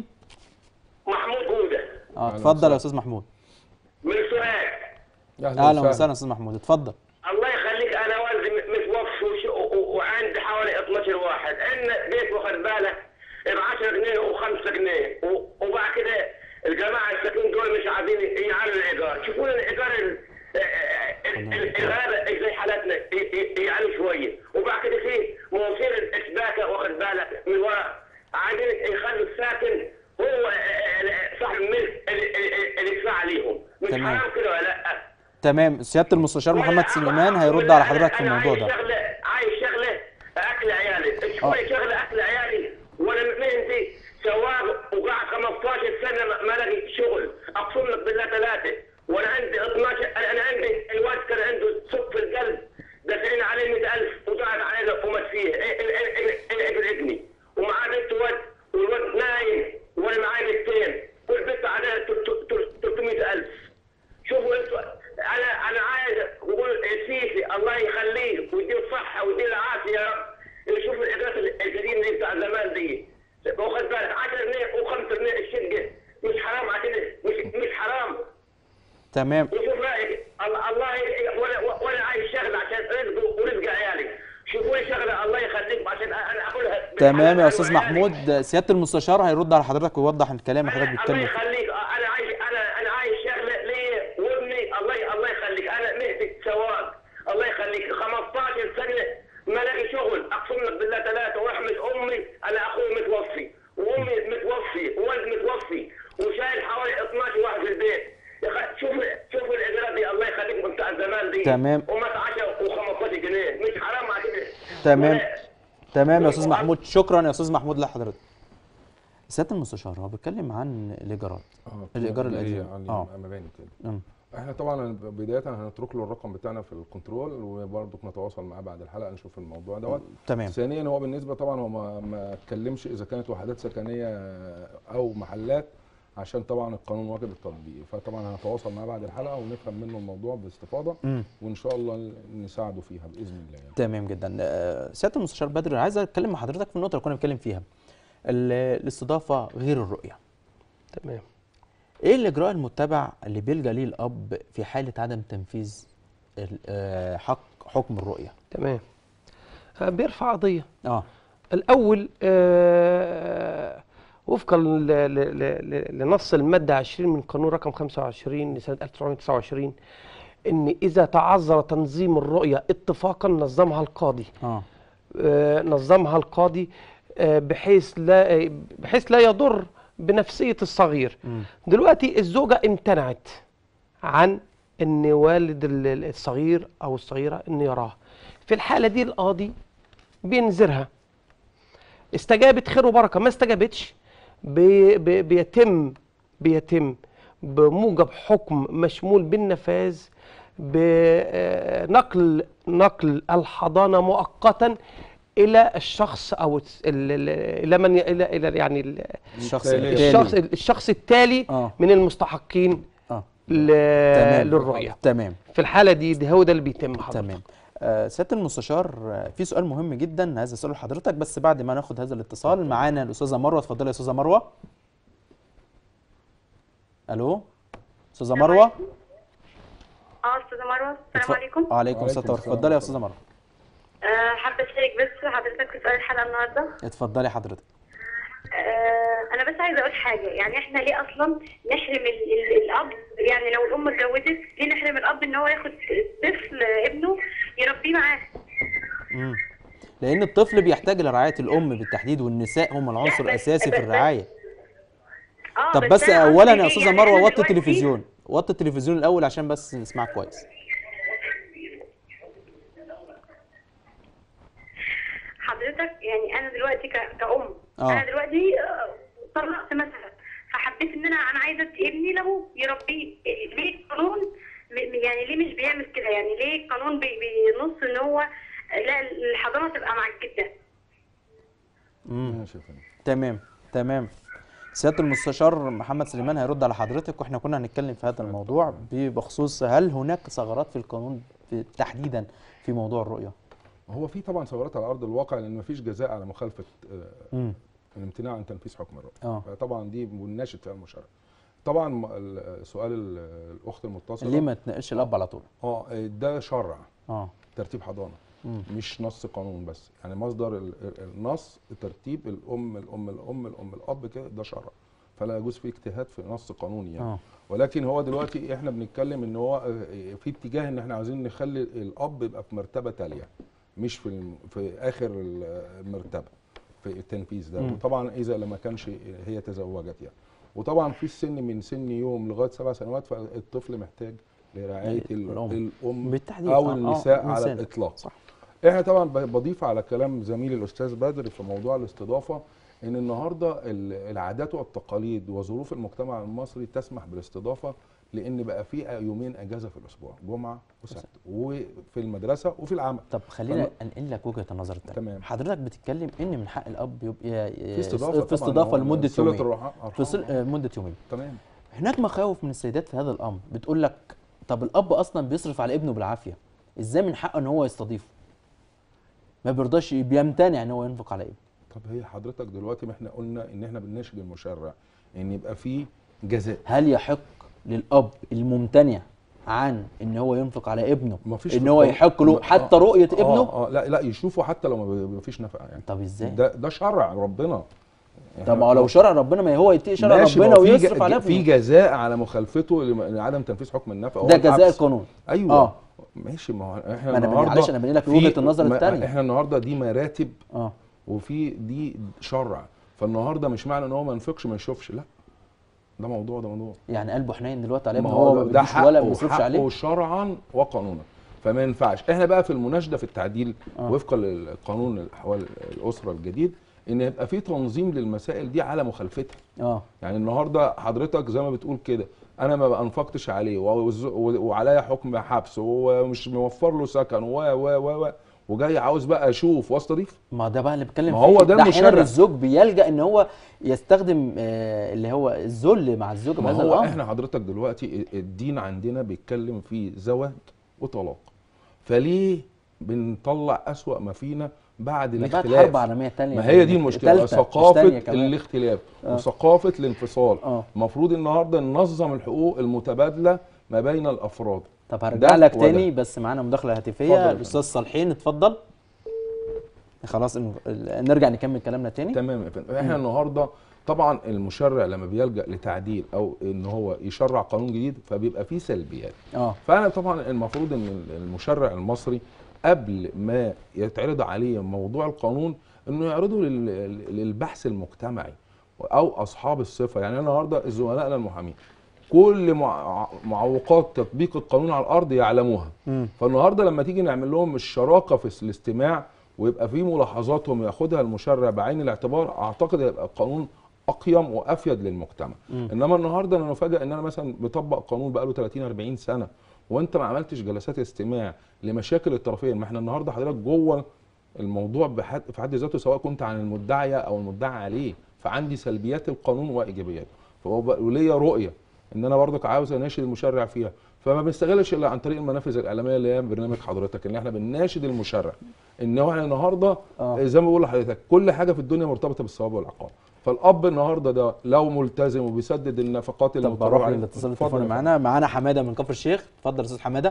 محمود جوده اه أهلا اتفضل وسهلا. يا استاذ محمود من سؤال اهلا وسهلا يا استاذ محمود اتفضل الله يخليك انا والدي م- متوفي وش- و- و- وعندي حوالي 12 واحد عندنا بيت واخد بالك ب 10 جنيه و5 جنيه و- وبعد كده الجماعه الساكنين دول مش عايزين يعلوا الايجار شوفوا لنا الايجار ال- ال- ال- الغابه زي حالتنا ي- ي- يعلوا شويه وبعد كده في مواسير الاسباكه واخد بالك من ورا عايزين يخلوا الساكن هو صاحب الملك اللي- اللي اللي يدفع عليهم مش تمام. حرام كده ولا لا تمام سياده المستشار محمد سليمان هيرد على حضرتك في أنا الموضوع عايز ده شغله عايز شغله اكل عيالي آه. شوي شغله اكل عيالي وانا مهنتي سواق وقاعد 15 سنه ما- ما الاقي شغل اقسم لك بالله ثلاثه وانا عندي 12 انا أنا عندي الواد كان عنده سك في القلب دافعين عليه 100000 وقاعد عليه ومات فيه ابن ابني ومعاه بنت واد والواد نايم وانا معايا بنتين والبنت عليها 300000 شوفوا انتوا انا انا عايز اقول سيسي الله يخليه ويديه الصحه ويديه العافيه يا رب يشوف الاجراءات القديمه دي بتاع زمان دي واخد بالك 10 جنيه و5 جنيه الشقه مش حرام عشان مش مش حرام تمام وشوف رايك الله الله ي- وانا وانا عايز شغله عشان رزق ورزق عيالي شوفوا لي شغله الله يخليكم عشان انا اقولها تمام يا بالحلال استاذ وعيالي. محمود سياده المستشار هيرد على حضرتك ويوضح الكلام اللي حضرتك الله بتتكلم فيه يخليك انا عايز انا انا عايز شغله لي وابني الله الله يخليك انا مهنتي سواق الله يخليك 15 سنه ما الاقي شغل اقسم لك بالله ثلاثه واحمد امي انا اخوي متوفي وامي متوفي ووالدي متوفي وشايل حوالي 12 واحد في البيت يا أخي شوف شوف الاجراءات دي الله يخليك بتاع زمان دي تمام. ومات 10 و15 جنيه مش حرام على كده تمام. ولا- تمام يا استاذ محمود شكرا يا استاذ محمود لحضرتك سياده المستشار هو بيتكلم عن الايجارات آه، الايجار اللي هي القديم عن اه المباني كده أمم. احنا طبعا بدايه هنترك له الرقم بتاعنا في الكنترول وبرضه نتواصل معاه بعد الحلقه نشوف الموضوع دوت تمام ثانيا هو بالنسبه طبعا هو ما ما اتكلمش اذا كانت وحدات سكنيه او محلات عشان طبعا القانون واجب التطبيق فطبعا هنتواصل معاه بعد الحلقه ونفهم منه الموضوع باستفاضه مم. وان شاء الله نساعده فيها باذن الله يعني. تمام جدا آه، سياده المستشار بدر عايز اتكلم مع حضرتك في النقطه اللي كنا بنتكلم فيها ال- الاستضافه غير الرؤيه تمام ايه الاجراء المتبع اللي بيلجا ليه الاب في حاله عدم تنفيذ ال- آه، حق حكم الرؤيه تمام آه، بيرفع قضيه اه الأول آه، وفقا ل- ل- ل- لنص المادة 20 من قانون رقم 25 لسنة 1929 إن إذا تعذر تنظيم الرؤية اتفاقا نظمها القاضي اه آه، نظمها القاضي آه، بحيث لا بحيث لا يضر بنفسية الصغير مم. دلوقتي الزوجة امتنعت عن ان والد ال- ال- الصغير او الصغيرة ان يراه في الحالة دي القاضي بينذرها استجابت خير وبركة ما استجابتش بي بي بيتم بيتم بموجب حكم مشمول بالنفاذ بنقل نقل الحضانة مؤقتا الى الشخص او الس- ال- ال- الى من ي- الى الى يعني ال- الشخص التالي. التالي الشخص الشخص التالي آه. من المستحقين اه ل- تمام للرؤية تمام في الحالة دي ده هو ده اللي بيتم حضرتك تمام آه، سياده المستشار آه، في سؤال مهم جدا عايز اساله لحضرتك بس بعد ما ناخد هذا الاتصال معانا الاستاذه مروه اتفضلي يا استاذه مروه الو استاذه مروه اه استاذه مروه السلام اتف- عليكم وعليكم السلام السلام اتفضلي يا استاذه مروه آه حابه اشارك بس حضرتك في سؤال الحلقه النهارده اتفضلي حضرتك آه انا بس عايزه اقول حاجه يعني احنا ليه اصلا نحرم ال ال الاب يعني لو الام اتجوزت ليه نحرم الاب ان هو ياخد طفل ابنه يربيه معاه مم. لان الطفل بيحتاج لرعايه الام بالتحديد والنساء هم العنصر بس- الاساسي في بس- الرعايه اه طب بس أنا اولا قصدي يا ليه؟ استاذه يعني مروه أنا وطي دلوقتي- التلفزيون وطي التلفزيون الاول عشان بس نسمعك كويس حضرتك يعني انا دلوقتي ك- كأم آه. انا دلوقتي آه، طلقت مثلا فحبيت ان انا انا عايزه ادي ابني له يربيه إيه، ليه القانون م- يعني ليه مش بيعمل كده يعني ليه القانون بي- بينص ان هو لا الحضانه تبقى مع الجده مم. ماشي يا فندم تمام تمام سياده المستشار محمد سليمان هيرد على حضرتك واحنا كنا هنتكلم في هذا الموضوع ب- بخصوص هل هناك ثغرات في القانون في تحديدا في موضوع الرؤيه هو في طبعا ثغرات على ارض الواقع لان مفيش جزاء على مخالفه آه، امم الامتناع عن تنفيذ حكم الرؤيه اه فطبعا دي والناشد فيها المشرع طبعا م- ال- سؤال ال- الاخت المتصله ليه ما تنقلش الاب على طول اه ده شرع اه ترتيب حضانه مم. مش نص قانون بس يعني مصدر ال- ال- النص ترتيب الام الام الام الام الاب كده ده شرع فلا يجوز فيه اجتهاد في نص قانوني يعني اه ولكن هو دلوقتي احنا بنتكلم ان هو آه، في اتجاه ان احنا عايزين نخلي الاب يبقى في مرتبه تاليه مش في الم- في اخر ال- المرتبه في التنفيذ ده مم. وطبعا اذا لما كانش هي تزوجت يعني وطبعا في السن من سن يوم لغايه سبع سنوات فالطفل محتاج لرعايه ال- الأم. الام بالتحديد او آه، آه، النساء على الإنسان. الاطلاق صح احنا طبعا ب- بضيف على كلام زميلي الاستاذ بدر في موضوع الاستضافه ان النهارده ال- العادات والتقاليد وظروف المجتمع المصري تسمح بالاستضافه لان بقى في يومين اجازه في الاسبوع جمعه وسبت وفي المدرسه وفي العمل طب خلينا انقل لك وجهه النظر الثانيه تمام. حضرتك بتتكلم ان من حق الاب يبقى في استضافه في استضافه لمده صله يومين الرحم في صل... آه، مده يومين تمام هناك مخاوف من السيدات في هذا الامر بتقول لك طب الاب اصلا بيصرف على ابنه بالعافيه ازاي من حقه ان هو يستضيفه ما بيرضاش بيمتنع ان هو ينفق على ابنه طب هي حضرتك دلوقتي ما احنا قلنا ان احنا بنناشد المشرع ان يبقى في جزاء هل يحق للاب الممتنع عن ان هو ينفق على ابنه مفيش ان في هو القانون- يحق له آه، حتى رؤيه ابنه اه اه لا لا يشوفوا حتى لو ما ما فيش نفقه يعني طب ازاي ده ده شرع ربنا طب ما هو لو شرع ربنا ما هو يتقي شرع ماشي، ما ربنا هو في ويصرف ج- على في ابنه جزاء على مخالفته لم- لعدم تنفيذ حكم النفقه هو ده جزاء الحبس. القانون ايوه آه. ماشي ما هو احنا ما أنا النهارده معلش أنا بنقل لك في- وجهة النظر ما- التانية. احنا النهارده دي مراتب اه وفي دي شرع فالنهارده مش معنى ان هو ما ينفقش ما يشوفش لا ده موضوع ده موضوع يعني قلبه حنين دلوقتي على ما ابنه هو ما ده بيديش حقه ولا بيصرفش حقه عليه شرعا وقانونا فما ينفعش احنا بقى في المناشده في التعديل آه. وفقا للقانون الاحوال الاسره الجديد ان يبقى في تنظيم للمسائل دي على مخالفتها اه يعني النهارده حضرتك زي ما بتقول كده انا ما انفقتش عليه وز- و- وعليا حكم حبس ومش موفر له سكن و و و و وجاي عاوز بقى اشوف واستضيف ما ده بقى اللي بتكلم ما هو فيه. ده احيانا المشرع. الزوج بيلجا ان هو يستخدم آه اللي هو الذل مع الزوجه ما بهذا هو الامر احنا حضرتك دلوقتي الدين عندنا بيتكلم في زواج وطلاق فليه بنطلع اسوأ ما فينا بعد ده بعد الاختلاف حرب عالميه ثانيه ما هي دي المشكله ثقافه الاختلاف الاختلاف وثقافه الانفصال اه المفروض النهارده ننظم الحقوق المتبادله ما بين الافراد طب ده هرجع لك وده. تاني بس معانا مداخله اتفضل هاتفيه يا الاستاذ صالحين اتفضل خلاص الم- ال- نرجع نكمل كلامنا تاني تمام يا فندم احنا النهارده طبعا المشرع لما بيلجا لتعديل او ان هو يشرع قانون جديد فبيبقى فيه سلبيات اه فانا طبعا المفروض ان المشرع المصري قبل ما يتعرض عليه موضوع القانون انه يعرضه لل- للبحث المجتمعي او اصحاب الصفه يعني النهارده زملائنا المحامين كل مع- معوقات تطبيق القانون على الارض يعلموها مم. فالنهارده لما تيجي نعمل لهم الشراكه في الاستماع ويبقى في ملاحظاتهم ياخدها المشرع بعين الاعتبار اعتقد هيبقى القانون اقيم وافيد للمجتمع مم. انما النهارده انا نفاجئ ان انا مثلا بطبق قانون بقاله 30 40 سنه وانت ما عملتش جلسات استماع لمشاكل الطرفين ما احنا النهارده حضرتك جوه الموضوع بحد في حد ذاته سواء كنت عن المدعية او المدعى عليه فعندي سلبيات القانون وايجابياته فهو بقى وليا رؤيه ان انا برضك عاوز اناشد المشرع فيها فما بنستغلش الا عن طريق المنافذ الاعلاميه اللي هي برنامج حضرتك ان احنا بنناشد المشرع ان هو احنا النهارده آه. زي ما بقول لحضرتك كل حاجه في الدنيا مرتبطه بالثواب والعقاب فالاب النهارده ده لو ملتزم وبيسدد النفقات اللي طب متطلبة بروح عليه- للاتصال اتفضل التليفوني يا معانا معانا حماده من كفر الشيخ اتفضل يا استاذ حماده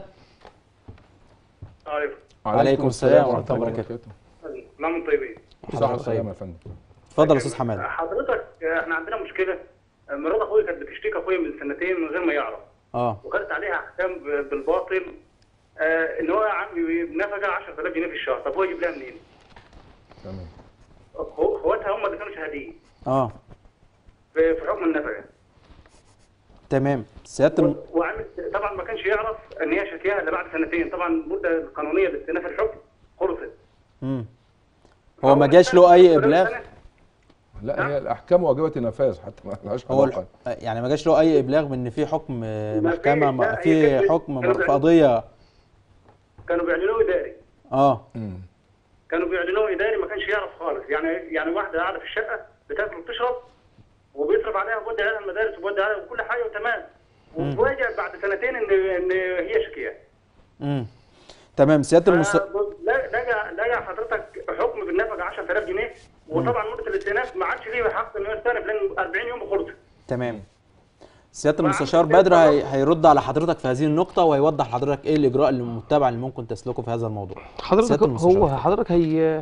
طيب فندم. عليكم السلام ورحمة الله وبركاته نعم طيبين صحة طيب. وسلامة يا فندم اتفضل يا استاذ حماده حضرتك احنا عندنا مشكله مرات اخويا كانت بتشتكي اخويا من سنتين من غير ما يعرف اه وكانت عليها احكام ب- بالباطل آه ان هو عم نفقه 10000 جنيه في الشهر طب هو يجيب لها منين؟ تمام اخو- اخواتها هم اللي كانوا شهادين اه في في حكم النفقه تمام سياده الم... وعمل طبعا ما كانش يعرف ان هي شكيها الا بعد سنتين طبعا المده القانونيه لاستئناف الحكم خلصت مم. هو ما جاش له اي ابلاغ لا هي الاحكام واجبه النفاذ حتى ما لهاش هو علاقه الح... يعني ما جاش له اي ابلاغ بان في حكم آه، ما محكمه فيش، ما لا، هي في كانت- حكم كانوا في بيعملوا- قضيه كانوا بيعلنوه اداري اه مم. كانوا بيعلنوه اداري ما كانش يعرف خالص يعني يعني واحده قاعده في الشقه بتاكل وبتشرب وبيصرف عليها وبيودي عليها المدارس وبيودي عليها وكل حاجه وتمام وفاجئ بعد سنتين ان ان هي شكيه امم تمام سياده المس... لجا لجا حضرتك حكم بالنفقه 10000 جنيه وطبعا مده الاستئناف ما عادش ليه حق انه يستأنف لان 40 يوم بخلص تمام سياده وعامل المستشار زي بدر هي... الطلاق. هيرد على حضرتك في هذه النقطه وهيوضح لحضرتك ايه الاجراء المتبع اللي ممكن تسلكه في هذا الموضوع حضرتك سيادة المستشار. هو حضرتك هي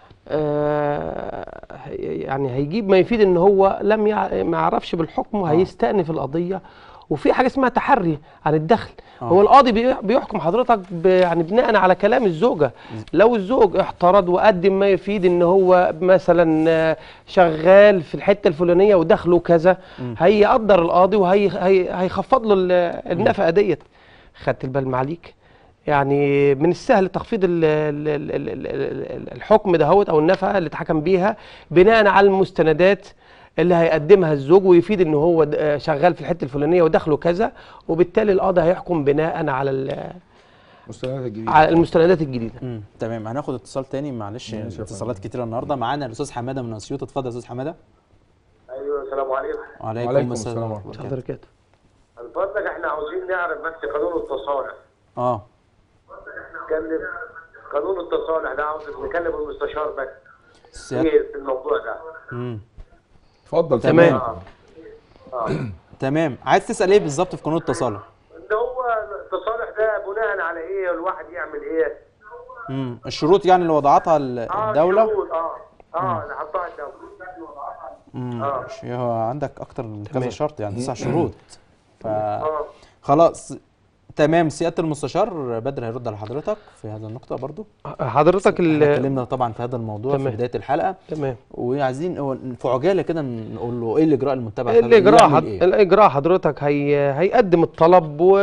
آه هي- يعني هيجيب ما يفيد ان هو لم يع... ما يعرفش بالحكم وهيستأنف القضيه وفي حاجه اسمها تحري عن الدخل آه. هو القاضي بي- بيحكم حضرتك ب... يعني بناء على كلام الزوجه لو الزوج احترض وقدم ما يفيد ان هو مثلا آه، شغال في الحته الفلانيه ودخله كذا هيقدر القاضي وهيخفض له ال- النفقه ديت خدت البال معليك يعني من السهل تخفيض ال- ال- ال- ال- ال- ال- الحكم دهوت او النفقه اللي اتحكم بيها بناء على المستندات اللي هيقدمها الزوج ويفيد ان هو د- آه شغال في الحته الفلانيه ودخله كذا وبالتالي القاضي هيحكم بناء على ال- مستندات الجديده على المستندات الجديده امم تمام هناخد اتصال تاني معلش ماشي يا اتصالات فندم. كتيره النهارده معانا الاستاذ حماده من اسيوط اتفضل يا استاذ حماده ايوه السلام عليكم وعليكم, وعليكم السلام السلام ورحمه الله حضرتك من فضلك احنا عاوزين نعرف بس قانون التصالح اه نتكلم قانون التصالح ده عاوز نكلم المستشار بس سيادة... ايه في الموضوع ده مم. اتفضل تمام. اه اه تمام عايز تسال ايه بالظبط في قانون التصالح ان هو التصالح ده بناء على ايه الواحد يعمل ايه امم الشروط يعني اللي وضعتها ال- اه الدوله شروط، اه اه اللي حطها الدوله امم آه. مش- هو عندك اكتر من كذا تمام. شرط يعني تسع شروط ف اه خلاص تمام سياده المستشار بدر هيرد على حضرتك في هذه النقطه برضو حضرتك احنا ال- اتكلمنا طبعا في هذا الموضوع في تمام. بدايه الحلقه تمام وعايزين هو في عجاله كده نقول له ايه الاجراء المتبع في هذا- الاجراء يعمل حض... إيه؟ الاجراء حضرتك هي... هيقدم الطلب و...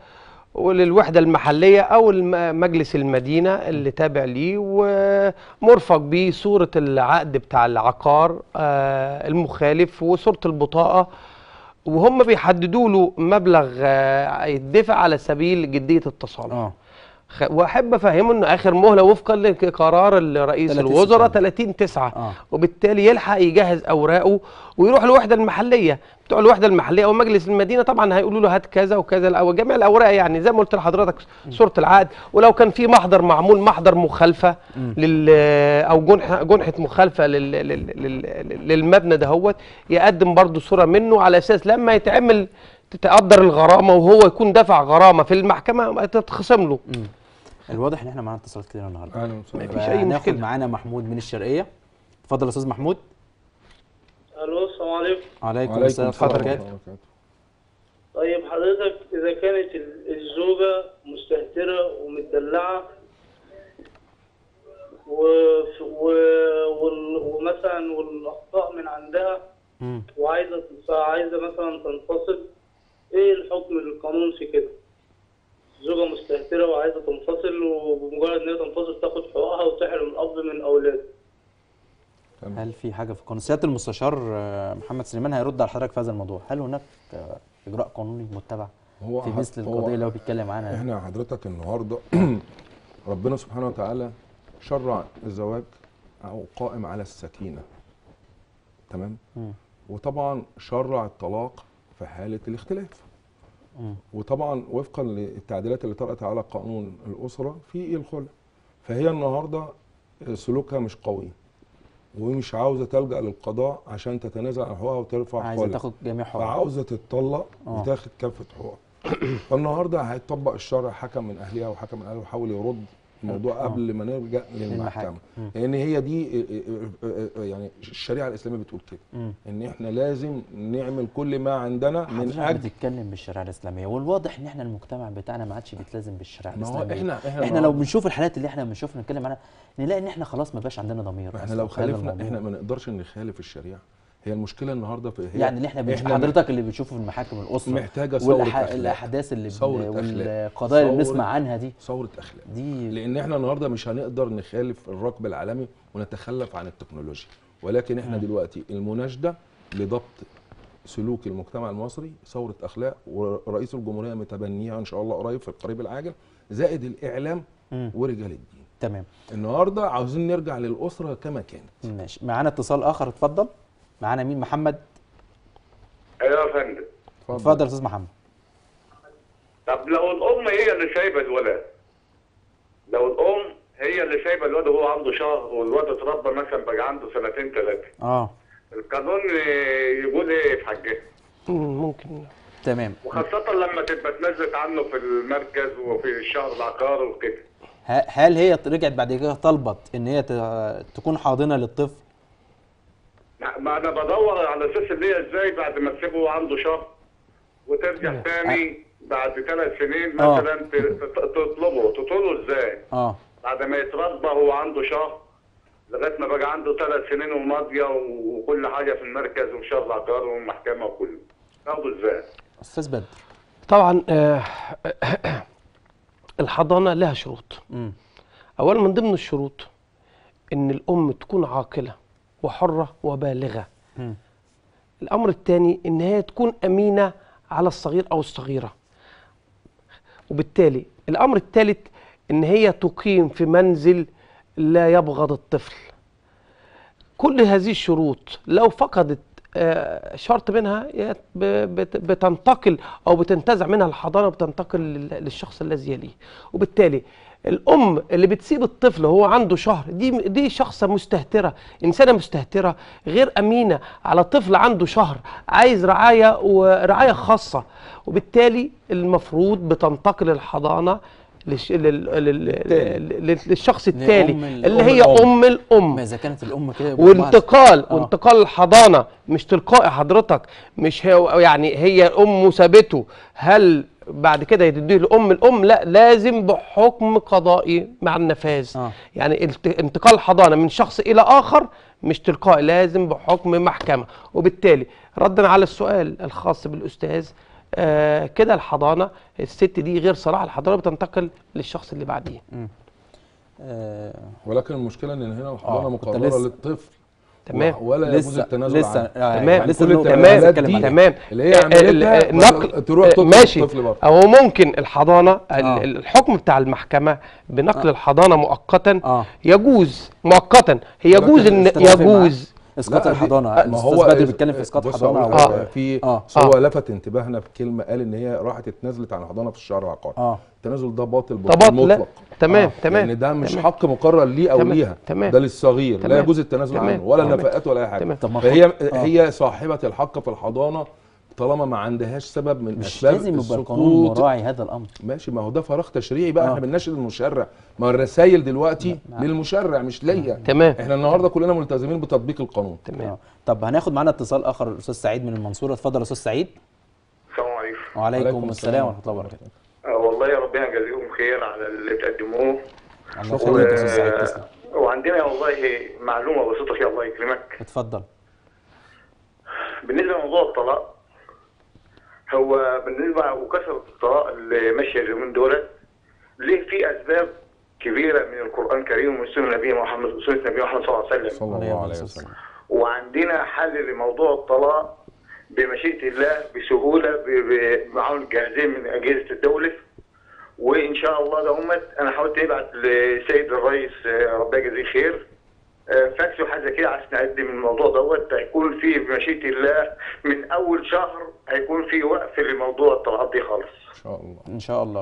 وللوحده المحليه او الم- مجلس المدينه اللي تابع ليه ومرفق بيه صوره العقد بتاع العقار آه، المخالف وصوره البطاقه وهم بيحددوا له مبلغ آه، يدفع على سبيل جديه التصالح اه خ- واحب افهمه ان اخر مهله وفقا لقرار الرئيس 30 الوزراء سبتمبر. 30 9 آه. وبالتالي يلحق يجهز اوراقه ويروح الوحده المحليه بتوع الوحده المحليه او مجلس المدينه طبعا هيقولوا له هات كذا وكذا او جميع الاوراق يعني زي ما قلت لحضرتك صوره العقد ولو كان في محضر معمول محضر مخالفه لل او جنحه جنحه مخالفه لل لل لل للمبنى دهوت يقدم برضو صوره منه على اساس لما يتعمل تتقدر الغرامه وهو يكون دفع غرامه في المحكمه تتخصم له الواضح ان احنا معانا اتصالات كتير النهارده اهلا وسهلا مفيش أي هناخد مشكلة. معانا محمود من الشرقيه اتفضل يا استاذ محمود الو السلام عليكم عليكم وعليكم السلام ورحمه الله السلام وبركاته ورحمة الله وبركاته. طيب حضرتك اذا كانت ال- الزوجه مستهتره ومتدلعه و... و... وال... ومثلا والاخطاء من عندها مم. وعايزه عايزه مثلا تنفصل ايه الحكم القانون في كده؟ زوجة مستهترة وعايزة تنفصل وبمجرد ان هي تنفصل تاخد حقوقها وتحرم الأب من أولاده. هل في حاجه في القانون سياده المستشار آه، محمد سليمان هيرد على حضرتك في هذا الموضوع هل هناك آه، اجراء قانوني متبع هو في ح- مثل هو القضيه اللي هو بيتكلم عنها دي؟ احنا حضرتك النهارده ربنا سبحانه وتعالى شرع الزواج او قائم على السكينه تمام مم. وطبعا شرع الطلاق في حاله الاختلاف مم. وطبعا وفقا للتعديلات اللي طرأت على قانون الاسره في الخلع فهي النهارده سلوكها مش قوي ومش عاوزه تلجا للقضاء عشان تتنازل عن حقوقها وترفع عايزه خالص تاخد جميع حقوقها فعاوزه تتطلق آه. وتاخد كافه حقوقها فالنهارده هيطبق الشرع حكم من اهلها وحكم من اهلها ويحاول يرد الموضوع آه. قبل ما نرجع للمحاكم. للمحكمه مم. لان هي دي يعني الشريعه الاسلاميه بتقول كده مم. ان احنا لازم نعمل كل ما عندنا من حضرتك اجل بتتكلم بالشريعه الاسلاميه والواضح ان احنا المجتمع بتاعنا ما عادش بيتلازم بالشريعه ما هو الاسلاميه احنا احنا, احنا لو بنشوف الحالات اللي احنا بنشوفها نتكلم عنها نلاقي ان احنا خلاص ما بقاش عندنا ضمير احنا أصلاً لو في هذا خالفنا الموضوع. احنا ما نقدرش نخالف الشريعه هي المشكله النهارده في هي يعني اللي احنا بنشوف إحنا حضرتك اللي بتشوفه في المحاكم الاسره محتاجة ثورة والأح... أخلاق. الاحداث اللي ثورة بن... أخلاق. والقضايا اللي ثورة- بنسمع عنها دي ثوره اخلاق دي لان احنا النهارده مش هنقدر نخالف الركب العالمي ونتخلف عن التكنولوجيا ولكن احنا مم. دلوقتي المناشده لضبط سلوك المجتمع المصري ثوره اخلاق ورئيس الجمهوريه متبنيها ان شاء الله قريب في القريب العاجل زائد الاعلام مم. ورجال الدين تمام النهارده عاوزين نرجع للاسره كما كانت ماشي معانا اتصال اخر اتفضل معانا مين محمد ايوه يا فندم اتفضل يا استاذ محمد طب لو الام هي اللي سايبه الولد لو الام هي اللي سايبه الولد وهو عنده شهر والولد اتربى مثلا بقى عنده سنتين ثلاثه اه القانون يقول ايه في حقها مم، ممكن تمام وخاصة لما تبقى اتنزلت عنه في المركز وفي الشهر العقاري وكده ه- هل هي رجعت بعد كده طلبت ان هي ت- تكون حاضنه للطفل ما انا بدور على اساس اللي هي ازاي بعد ما تسيبه عنده شهر وترجع تاني بعد ثلاث سنين آه. مثلا ت- ت- تطلبه تطلبه ازاي اه بعد ما يتربى هو عنده شهر لغايه ما بقى عنده ثلاث سنين وماضيه وكل حاجه في المركز وشهر العقار والمحكمه وكله تاخده ازاي؟ استاذ بدر طبعا آه، الحضانه لها شروط امم اولا من ضمن الشروط ان الام تكون عاقله وحره وبالغه مم. الامر الثاني ان هي تكون امينه على الصغير او الصغيره وبالتالي الامر الثالث ان هي تقيم في منزل لا يبغض الطفل كل هذه الشروط لو فقدت آه، شرط منها هي ب- بت- بتنتقل او بتنتزع منها الحضانه وبتنتقل لل- للشخص الذي يليه وبالتالي الام اللي بتسيب الطفل وهو عنده شهر دي دي شخصه مستهتره انسانه مستهتره غير امينه على طفل عنده شهر عايز رعايه ورعايه خاصه وبالتالي المفروض بتنتقل الحضانه للش... لل... لل... لل... للشخص التالي لأم ال- اللي أم هي الأم. ام الام ما اذا كانت الام كده يبقى وانتقال آه. وانتقال الحضانه مش تلقائي حضرتك مش هي يعني هي امه سابته هل بعد كده يديه لام الام لا لازم بحكم قضائي مع النفاذ آه. يعني الت- انتقال الحضانه من شخص الى اخر مش تلقائي لازم بحكم محكمه وبالتالي ردا على السؤال الخاص بالاستاذ آه كده الحضانه الست دي غير صلاح الحضانه بتنتقل للشخص اللي بعديه آه ولكن المشكله ان هنا آه، الحضانه كنت مقرره لسه- للطفل تمام. ولا يجوز لسه التنازل لسه عنه آه تمام. لسه كل النقطة التمام. اللي التمهيدات بتكلم دي عليها. تمام اللي هي ال- عملتها ال- النقل تروح آه، تطلب ماشي الطفل برضه هو ممكن الحضانه ال- آه. الحكم بتاع المحكمه بنقل الحضانه مؤقتا آه. يجوز مؤقتا هي يجوز ولكن ان استوافق معاه. يجوز اسقاط لا، دي- الحضانه ما الاستاذ هو بدر بيتكلم في اسقاط بص حضانه هقول أو- لك، في آه. هو آه. لفت انتباهنا في كلمه قال ان هي راحت اتنازلت عن الحضانه في الشهر العقاري اه التنازل ده باطل ده باطل باطل لا مطلق تمام آه، تمام لان ده مش تمام. حق مقرر ليه او تمام، ليها تمام. ده للصغير لا تمام. يجوز التنازل تمام، عنه ولا تمام. نفقات ولا اي حاجه تمام. طب ما فهي آه. هي صاحبه الحق في الحضانه طالما ما عندهاش سبب من مش اسباب لازم يبقى القانون السقوط مراعي هذا الامر ماشي ما هو ده فراغ تشريعي بقى آه. احنا بنناشد المشرع ما هو الرسائل دلوقتي نعم. للمشرع مش ليا تمام احنا النهارده كلنا ملتزمين بتطبيق القانون تمام آه. طب هناخد معانا اتصال اخر الاستاذ سعيد من المنصوره اتفضل يا استاذ سعيد السلام عليكم وعليكم وعليكم السلام السلام. ورحمه الله وبركاته آه، والله يا ربنا يجازيكم خير على اللي بتقدموه الله يخليك يا استاذ سعيد و- تسلم وعندنا والله معلومه بسيطه كده الله يكرمك اتفضل بالنسبه لموضوع الطلاق هو بالنسبه وكثره الطلاق اللي ماشيه اليومين دول ليه في اسباب كبيره من القران الكريم ومن سنه النبي محمد سنه النبي محمد صلى الله عليه وسلم صلى الله عليه وسلم وعندنا حل لموضوع الطلاق بمشيئه الله بسهوله ب- بمعاون الجاهزين من اجهزه الدوله وان شاء الله دومت انا حاولت ابعت لسيد الرئيس آه، ربنا يجزيه خير آه، فاكس وحاجه كده عشان نقدم الموضوع دوت هيكون في بمشيئه الله من اول شهر هيكون في وقف لموضوع الطلعات دي خالص ان شاء الله ان شاء الله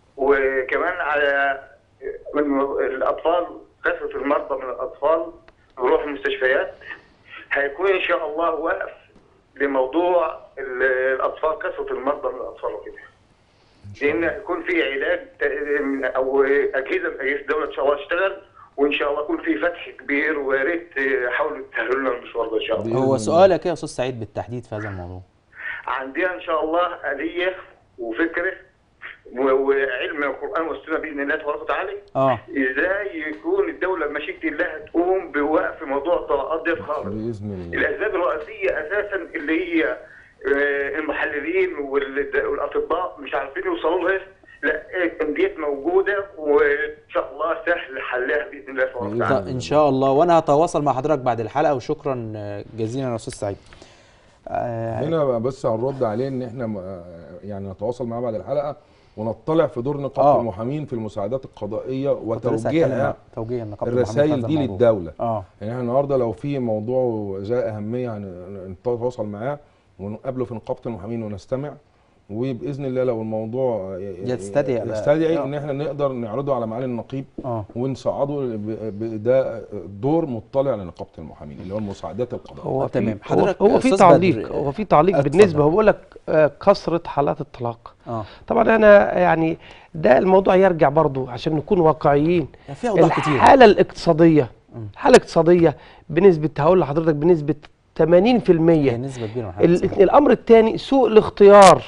وكمان على من الاطفال كثره المرضى من الاطفال يروح المستشفيات هيكون ان شاء الله واقف لموضوع ال- الاطفال كثره المرضى من الاطفال وكده لان هيكون في علاج ت- من- او اجهزه من اجهزه الدوله ان شاء الله تشتغل وان شاء الله يكون في فتح كبير ويا ريت حاولوا تسهلوا لنا المشوار ده ان شاء الله هو الله. سؤالك ايه يا استاذ سعيد بالتحديد في هذا الموضوع عندنا ان شاء الله اليه وفكره و- وعلم القران والسنه باذن الله تبارك وتعالى اه ازاي يكون الدوله بمشيئه الله تقوم بوقف موضوع الطلاقات دي خالص باذن الله الاسباب الرئيسيه اساسا اللي هي آه، المحللين وال- والاطباء مش عارفين يوصلوا لها لا آه، ديت موجوده وان شاء الله سهل حلها باذن الله تبارك بإذن وتعالى طيب ان شاء الله وانا هتواصل مع حضرتك بعد الحلقه وشكرا آه، جزيلا يا استاذ سعيد آه، هنا بس هنرد عليه ان احنا م- يعني نتواصل معاه بعد الحلقه ونطلع في دور نقابه آه. المحامين في المساعدات القضائيه كنت لسه هتكلم وتوجيهها عن توجيه النقابه المحامين في الرسائل هذا دي الموضوع. للدوله اه يعني احنا النهارده لو في موضوع ذا اهميه هن- نتواصل معاه ونقابله في نقابه المحامين ونستمع وباذن الله لو الموضوع يستدعي- يستدعي آه. ان احنا نقدر نعرضه على معالي النقيب اه ونصعده ب- ب- ده دور مطلع لنقابه المحامين اللي هو المساعدات القضائيه هو آه، في تمام. هو, حضرتك هو في أستاذ تعليق بدر، هو في تعليق اتفضل. بالنسبه هو بيقول لك آه، كثره حالات الطلاق اه طبعا انا يعني ده الموضوع يرجع برضو عشان نكون واقعيين يعني في اوضاع كتير الحاله الاقتصاديه مم. الحاله الاقتصاديه بنسبه هقول لحضرتك بنسبه 80% هي نسبه كبيره من حالات ال- السمنة. الامر الثاني سوء الاختيار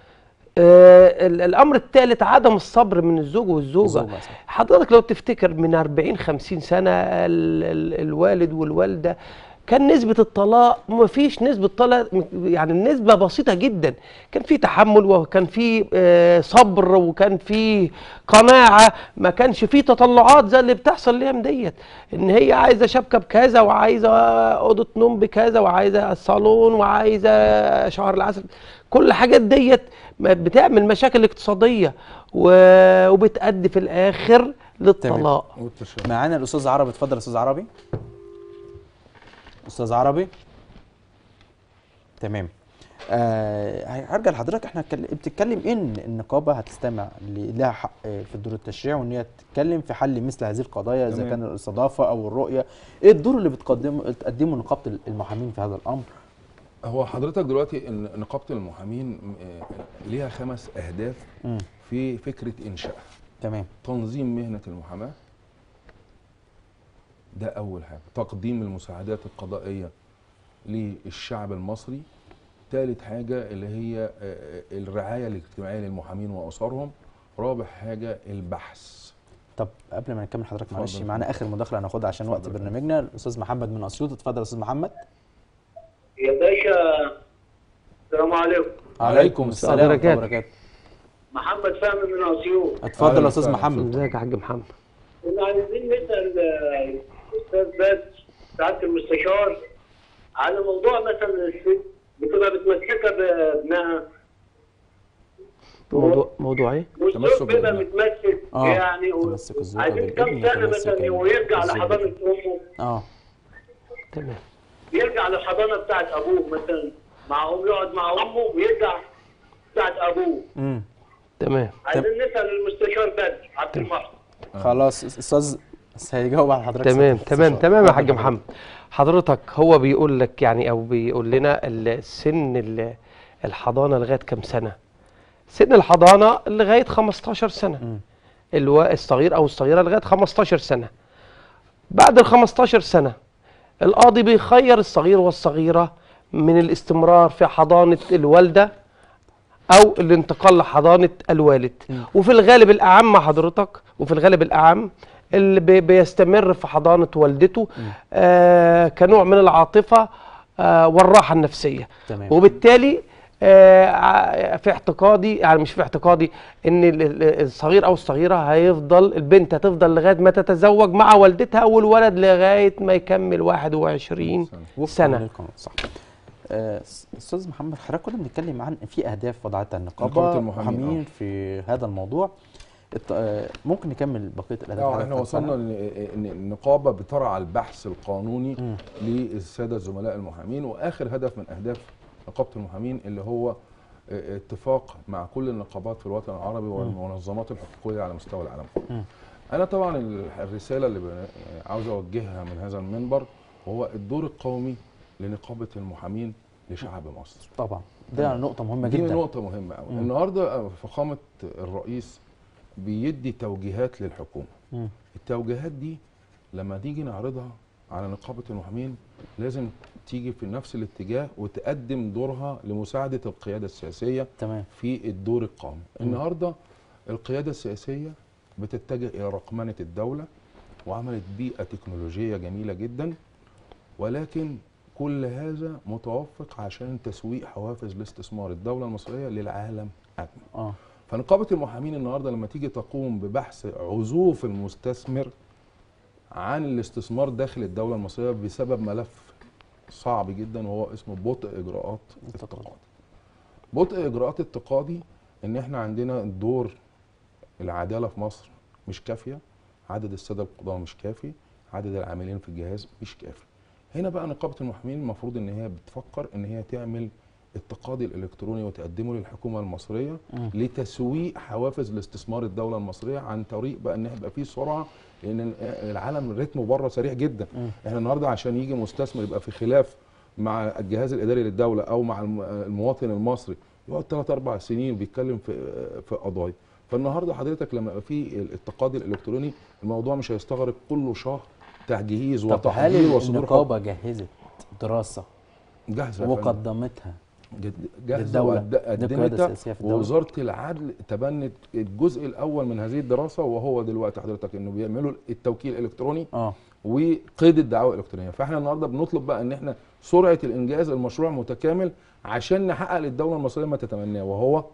آه، ال- الامر الثالث عدم الصبر من الزوج والزوجه الزوجة، صح. حضرتك لو تفتكر من 40 50 سنه ال ال الوالد والوالده كان نسبة الطلاق ما فيش نسبة طلاق يعني النسبة بسيطة جدا كان في تحمل وكان في آه، صبر وكان في قناعة ما كانش في تطلعات زي اللي بتحصل الايام ديت ان هي عايزة شبكة بكذا وعايزة أوضة نوم بكذا وعايزة الصالون وعايزة شهر العسل كل الحاجات ديت ما بتعمل مشاكل اقتصادية و- وبتأدي في الآخر للطلاق والتشابه. معانا الاستاذ عربي اتفضل يا استاذ عربي استاذ عربي تمام آه هرجع لحضرتك احنا اتكل- بتتكلم ان النقابه هتستمع ل- لها حق آه، في الدور التشريعي وان هي تتكلم في حل مثل هذه القضايا اذا تمام. كان الاستضافه او الرؤيه ايه الدور اللي بتقدمه تقدمه نقابه المحامين في هذا الامر هو حضرتك دلوقتي إن نقابه المحامين آه، ليها خمس اهداف مم. في فكره انشائها تمام تنظيم مهنه المحاماه ده اول حاجه تقديم المساعدات القضائيه للشعب المصري ثالث حاجه اللي هي آه، الرعايه الاجتماعيه للمحامين واسرهم رابع حاجه البحث طب قبل ما نكمل حضرتك معلش اتفضل. معانا اخر مداخله هناخدها عشان وقت اتفضل. برنامجنا الاستاذ محمد من اسيوط اتفضل يا استاذ محمد يا باشا السلام عليكم عليكم السلام ورحمه الله وبركاته. وبركاته محمد فهمي من اسيوط اتفضل أهلا يا استاذ وسهلا. محمد ازيك يا حاج محمد كنا عايزين نسال آه، الاستاذ بات سعاده المستشار على موضوع مثلا الست بتبقى متمسكه بابنها موضوع موضوع ايه تمسك والزوج بيبقى بابنها. متمسك آه، يعني و- تمسك الزوجة عايزين كم بالابن سنه وتمسك مثلا ويرجع الزوج لحضانه بالابن. امه اه تمام يرجع للحضانه بتاعت ابوه مثلا مع أم يقعد مع امه ويرجع بتاعت ابوه امم تمام عايزين نسال المستشار بدر عبد المحسن خلاص استاذ بس هيجاوب على حضرتك تمام سيادة تمام المستشار. تمام يا اتفضل حاج محمد حضرتك هو بيقول لك يعني او بيقول لنا السن ال- الحضانه لغايه كام سنه سن الحضانه لغايه 15 سنه مم. الو... الصغير او الصغيره لغايه 15 سنه بعد ال 15 سنه القاضي بيخير الصغير والصغيره من الاستمرار في حضانه الوالده او الانتقال لحضانه الوالد وفي الغالب الاعم حضرتك وفي الغالب الاعم اللي بي- بيستمر في حضانه والدته آه كنوع من العاطفه آه والراحه النفسيه تمام. وبالتالي آه ع- في اعتقادي يعني مش في اعتقادي ان ال- ال- الصغير او الصغيره هيفضل البنت هتفضل لغايه ما تتزوج مع والدتها والولد لغايه ما يكمل 21 وفقاً سنه للقانون صح آه، استاذ محمد حضرتك كنا بنتكلم عن في اهداف وضعتها النقابه نقابة المحامين، محامين في هذا الموضوع الت- آه، ممكن نكمل بقيه الاهداف اه حضرتك احنا وصلنا عرفتها؟ ل- ان النقابه بترعى البحث القانوني مم. للساده الزملاء المحامين واخر هدف من اهداف نقابه المحامين اللي هو اه، اتفاق مع كل النقابات في الوطن العربي والمنظمات الحقوقيه على مستوى العالم كله. مم. انا طبعا ال- الرساله اللي ب- عاوز اوجهها من هذا المنبر هو الدور القومي لنقابه المحامين لشعب مصر طبعا ده نقطه مهمه دي جدا نقطه مهمه قوي مم. النهارده فخامه الرئيس بيدي توجيهات للحكومه مم. التوجيهات دي لما تيجي نعرضها على نقابه المحامين لازم تيجي في نفس الاتجاه وتقدم دورها لمساعده القياده السياسيه تمام في الدور القومي مم. النهارده القياده السياسيه بتتجه الى رقمنه الدوله وعملت بيئه تكنولوجيه جميله جدا ولكن كل هذا متوفق عشان تسويق حوافز الاستثمار الدوله المصريه للعالم اجمع اه فنقابه المحامين النهارده لما تيجي تقوم ببحث عزوف المستثمر عن الاستثمار داخل الدوله المصريه بسبب ملف صعب جدا وهو اسمه بطء اجراءات التقاضي. بطء اجراءات التقاضي ان احنا عندنا دور العداله في مصر مش كافيه عدد الساده القضاه مش كافي عدد العاملين في الجهاز مش كافي هنا بقى نقابه المحامين المفروض ان هي بتفكر ان هي تعمل التقاضي الالكتروني وتقدمه للحكومه المصريه مم. لتسويق حوافز لاستثمار الدوله المصريه عن طريق بقى ان يبقى فيه سرعه لان العالم رتمه بره سريع جدا مم. احنا النهارده عشان يجي مستثمر يبقى في خلاف مع الجهاز الاداري للدوله او مع الم- المواطن المصري يقعد ثلاث اربع سنين بيتكلم في في قضايا فالنهارده حضرتك لما يبقى في التقاضي الالكتروني الموضوع مش هيستغرق كله شهر تجهيز طب هل وتحضير وصدور النقابه جهزت دراسه جاهزه يا فندم. وقدمتها جد- جاهزه للدولة، وقد- للقيادة قدمتها السياسية في الدولة. ووزاره العدل تبنت الجزء الاول من هذه الدراسه وهو دلوقتي حضرتك انه بيعملوا التوكيل الالكتروني اه وقيد الدعوه الالكترونيه فاحنا النهارده بنطلب بقى ان احنا سرعه الانجاز المشروع متكامل عشان نحقق للدوله المصريه ما تتمناه وهو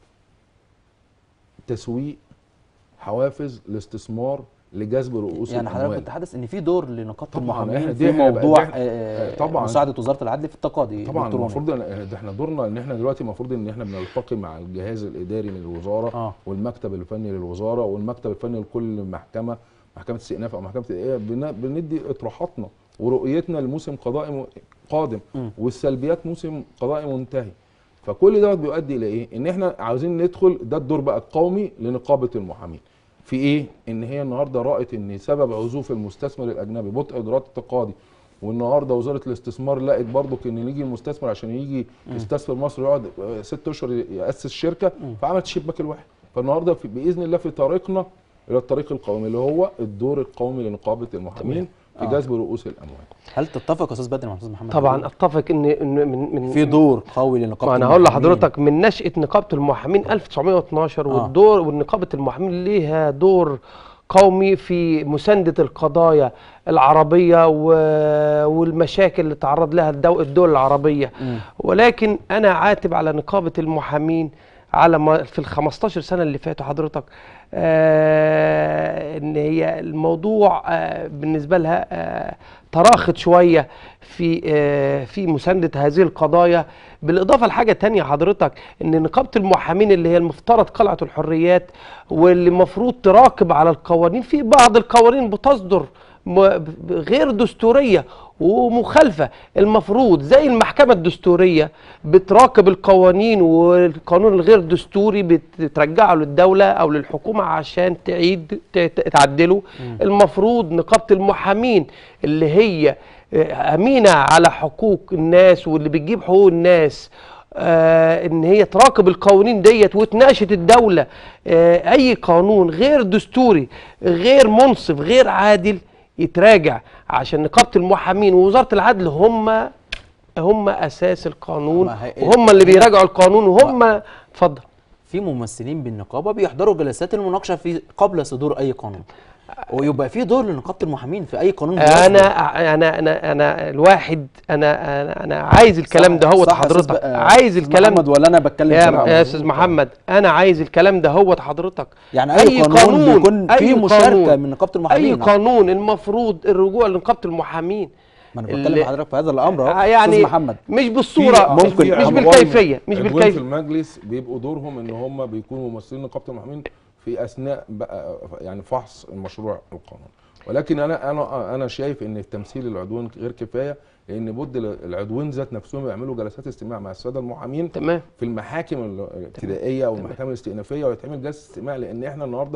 تسويق حوافز الاستثمار لجذب رؤوس يعني حضرتك الاموال بتتحدث ان في دور لنقابه طبعاً، المحامين إحنا في دي هيبقى- موضوع دي- آه، طبعاً. مساعده وزاره العدل في التقاضي طبعا الإلكتروني. المفروض إن- ده احنا دورنا ان احنا دلوقتي المفروض ان احنا بنلتقي مع الجهاز الاداري للوزاره اه والمكتب الفني للوزاره والمكتب الفني لكل محكمه محكمه استئناف او محكمه ايه بن- بندي اطروحاتنا ورؤيتنا لموسم قضائي م- قادم مم. والسلبيات موسم قضائي منتهي فكل دوت بيؤدي الى ايه ان احنا عاوزين ندخل ده الدور بقى القومي لنقابه المحامين في ايه ان هي النهارده رأت ان سبب عزوف المستثمر الاجنبي بطء اجراءات التقاضي والنهارده وزاره الاستثمار لقت برضك ان يجي المستثمر عشان يجي يستثمر مصر يقعد آه، ست اشهر ياسس شركه فعملت الشباك الواحد فالنهارده في باذن الله في طريقنا الى الطريق القومي اللي هو الدور القومي لنقابه المحامين في آه. جذب رؤوس الاموال هل تتفق يا استاذ بدر مع استاذ محمد طبعا اتفق ان ان من من في دور قوي لنقابه ما انا هقول المحامين. لحضرتك من نشأة نقابة المحامين 1912 آه. والدور ونقابة المحامين ليها دور قومي في مساندة القضايا العربية و- والمشاكل اللي تعرض لها الدو- الدول العربية مم. ولكن أنا عاتب على نقابة المحامين على ما في ال 15 سنة اللي فاتوا حضرتك آه ان هي الموضوع آه بالنسبة لها آه تراخت شوية في آه في مساندة هذه القضايا بالإضافة لحاجة تانية حضرتك ان نقابة المحامين اللي هي المفترض قلعة الحريات واللي المفروض تراقب على القوانين في بعض القوانين بتصدر م- ب- غير دستورية ومخالفة المفروض زي المحكمة الدستورية بتراقب القوانين والقانون الغير دستوري بترجعه للدولة أو للحكومة عشان تعيد ت- ت- تعدله المفروض نقابة المحامين اللي هي آه، أمينة على حقوق الناس واللي بتجيب حقوق الناس آه ان هي تراقب القوانين ديت وتناشد الدوله آه اي قانون غير دستوري غير منصف غير عادل يتراجع عشان نقابه المحامين ووزاره العدل هم هم اساس القانون ما هي- وهم اللي بيراجعوا القانون وهم اتفضل في ممثلين بالنقابه بيحضروا جلسات المناقشه في قبل صدور اي قانون ويبقى في دور لنقابه المحامين في اي قانون انا بيصدر. انا انا انا الواحد انا انا, أنا عايز الكلام ده هو صح يا أستاذ حضرتك ب- آه، عايز أستاذ الكلام محمد ولا انا بتكلم يا, كلام؟ يا استاذ محمد انا عايز الكلام ده هو حضرتك يعني اي قانون بيكون فيه مشاركه من نقابه اي المحامين قانون المفروض الرجوع لنقابه المحامين ما انا بتكلم اللي- مع حضرتك في هذا الامر اهو آه، يعني استاذ محمد مش بالصوره في- مش, ممكن مش عضوان- بالكيفيه مش عضوان في بالكيفيه المجلس بيبقوا دورهم ان هم بيكونوا ممثلين نقابه المحامين في اثناء بقى يعني فحص المشروع القانون ولكن انا انا انا شايف ان التمثيل العضوان غير كفايه لان بد العضوين ذات نفسهم يعملوا جلسات استماع مع الساده المحامين تمام في المحاكم الابتدائيه او المحاكم الاستئنافيه ويتعمل جلسه استماع لان احنا النهارده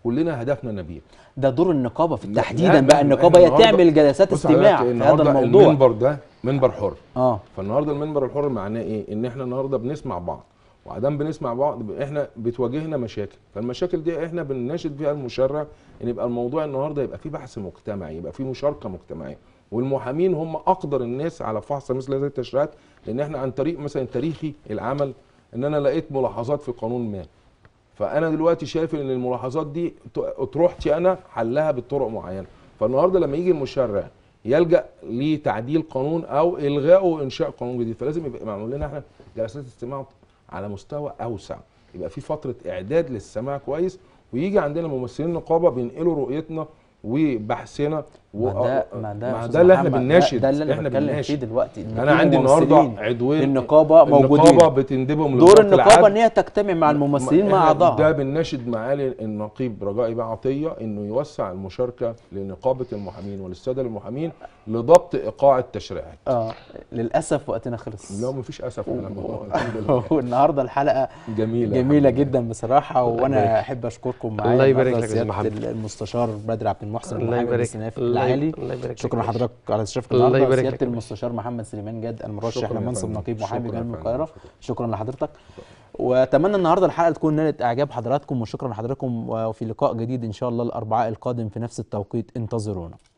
كلنا هدفنا نبيل ده دور النقابه في لا- تحديدا لا، بقى إحنا النقابه هي النهاردة- تعمل جلسات بص استماع حضرتك، في هذا النهاردة الموضوع المنبر ده منبر حر اه فالنهارده المنبر الحر معناه ايه؟ ان احنا النهارده بنسمع بعض وعدم بنسمع بعض ب- احنا بتواجهنا مشاكل فالمشاكل دي احنا بنناشد فيها المشرع ان يبقى الموضوع النهارده يبقى فيه بحث مجتمعي يبقى فيه مشاركه مجتمعيه والمحامين هم اقدر الناس على فحص مثل هذه التشريعات لان احنا عن طريق مثلا تاريخي العمل ان انا لقيت ملاحظات في قانون ما فانا دلوقتي شايف ان الملاحظات دي ت- اطروحتي انا حلها بطرق معينه فالنهارده لما يجي المشرع يلجا لتعديل قانون او الغائه وانشاء قانون جديد فلازم يبقى معمول لنا احنا جلسات استماع على مستوى اوسع يبقى في فتره اعداد للسماع كويس ويجي عندنا ممثلين نقابه بينقلوا رؤيتنا وبحثنا ما ده ما ده يا ما أستاذ ده اللي احنا محمد، بنناشد ده, ده اللي انا احنا بتكلم بنناشد. فيه دلوقتي إن انا في عندي النهارده ممثلين عضوين النقابه موجودين النقابه بتندبهم دور لوزارة النقابه العدل. ان هي تجتمع مع الممثلين مع إحنا ده اعضائها بنناشد معالي النقيب رجائي بقى عطيه انه يوسع المشاركه لنقابه المحامين وللساده المحامين لضبط ايقاع التشريعات. اه للاسف وقتنا خلص لا مفيش اسف على الموضوع الحمد لله والنهارده الحلقه جميله جميله الحمد لله. جدا بصراحه وانا احب اشكركم معايا الله يبارك النهاردة لك يا أستاذ سيادة محمد. المستشار بدر عبد المحسن الله المحامي يبارك الاستئنافي الله يب- العالي الله يبارك لك شكرا يا باشا. لحضرتك على استشرافك الله النهارده يبارك سياده لك يا المستشار محمد سليمان جاد المرشح شكراً يا لمنصب فندم. نقيب محامي شكراً يا جنوب فندم. القاهره شكراً. شكرا لحضرتك واتمنى النهارده الحلقه تكون نالت اعجاب حضراتكم وشكرا لحضراتكم وفي لقاء جديد ان شاء الله الاربعاء القادم في نفس التوقيت انتظرونا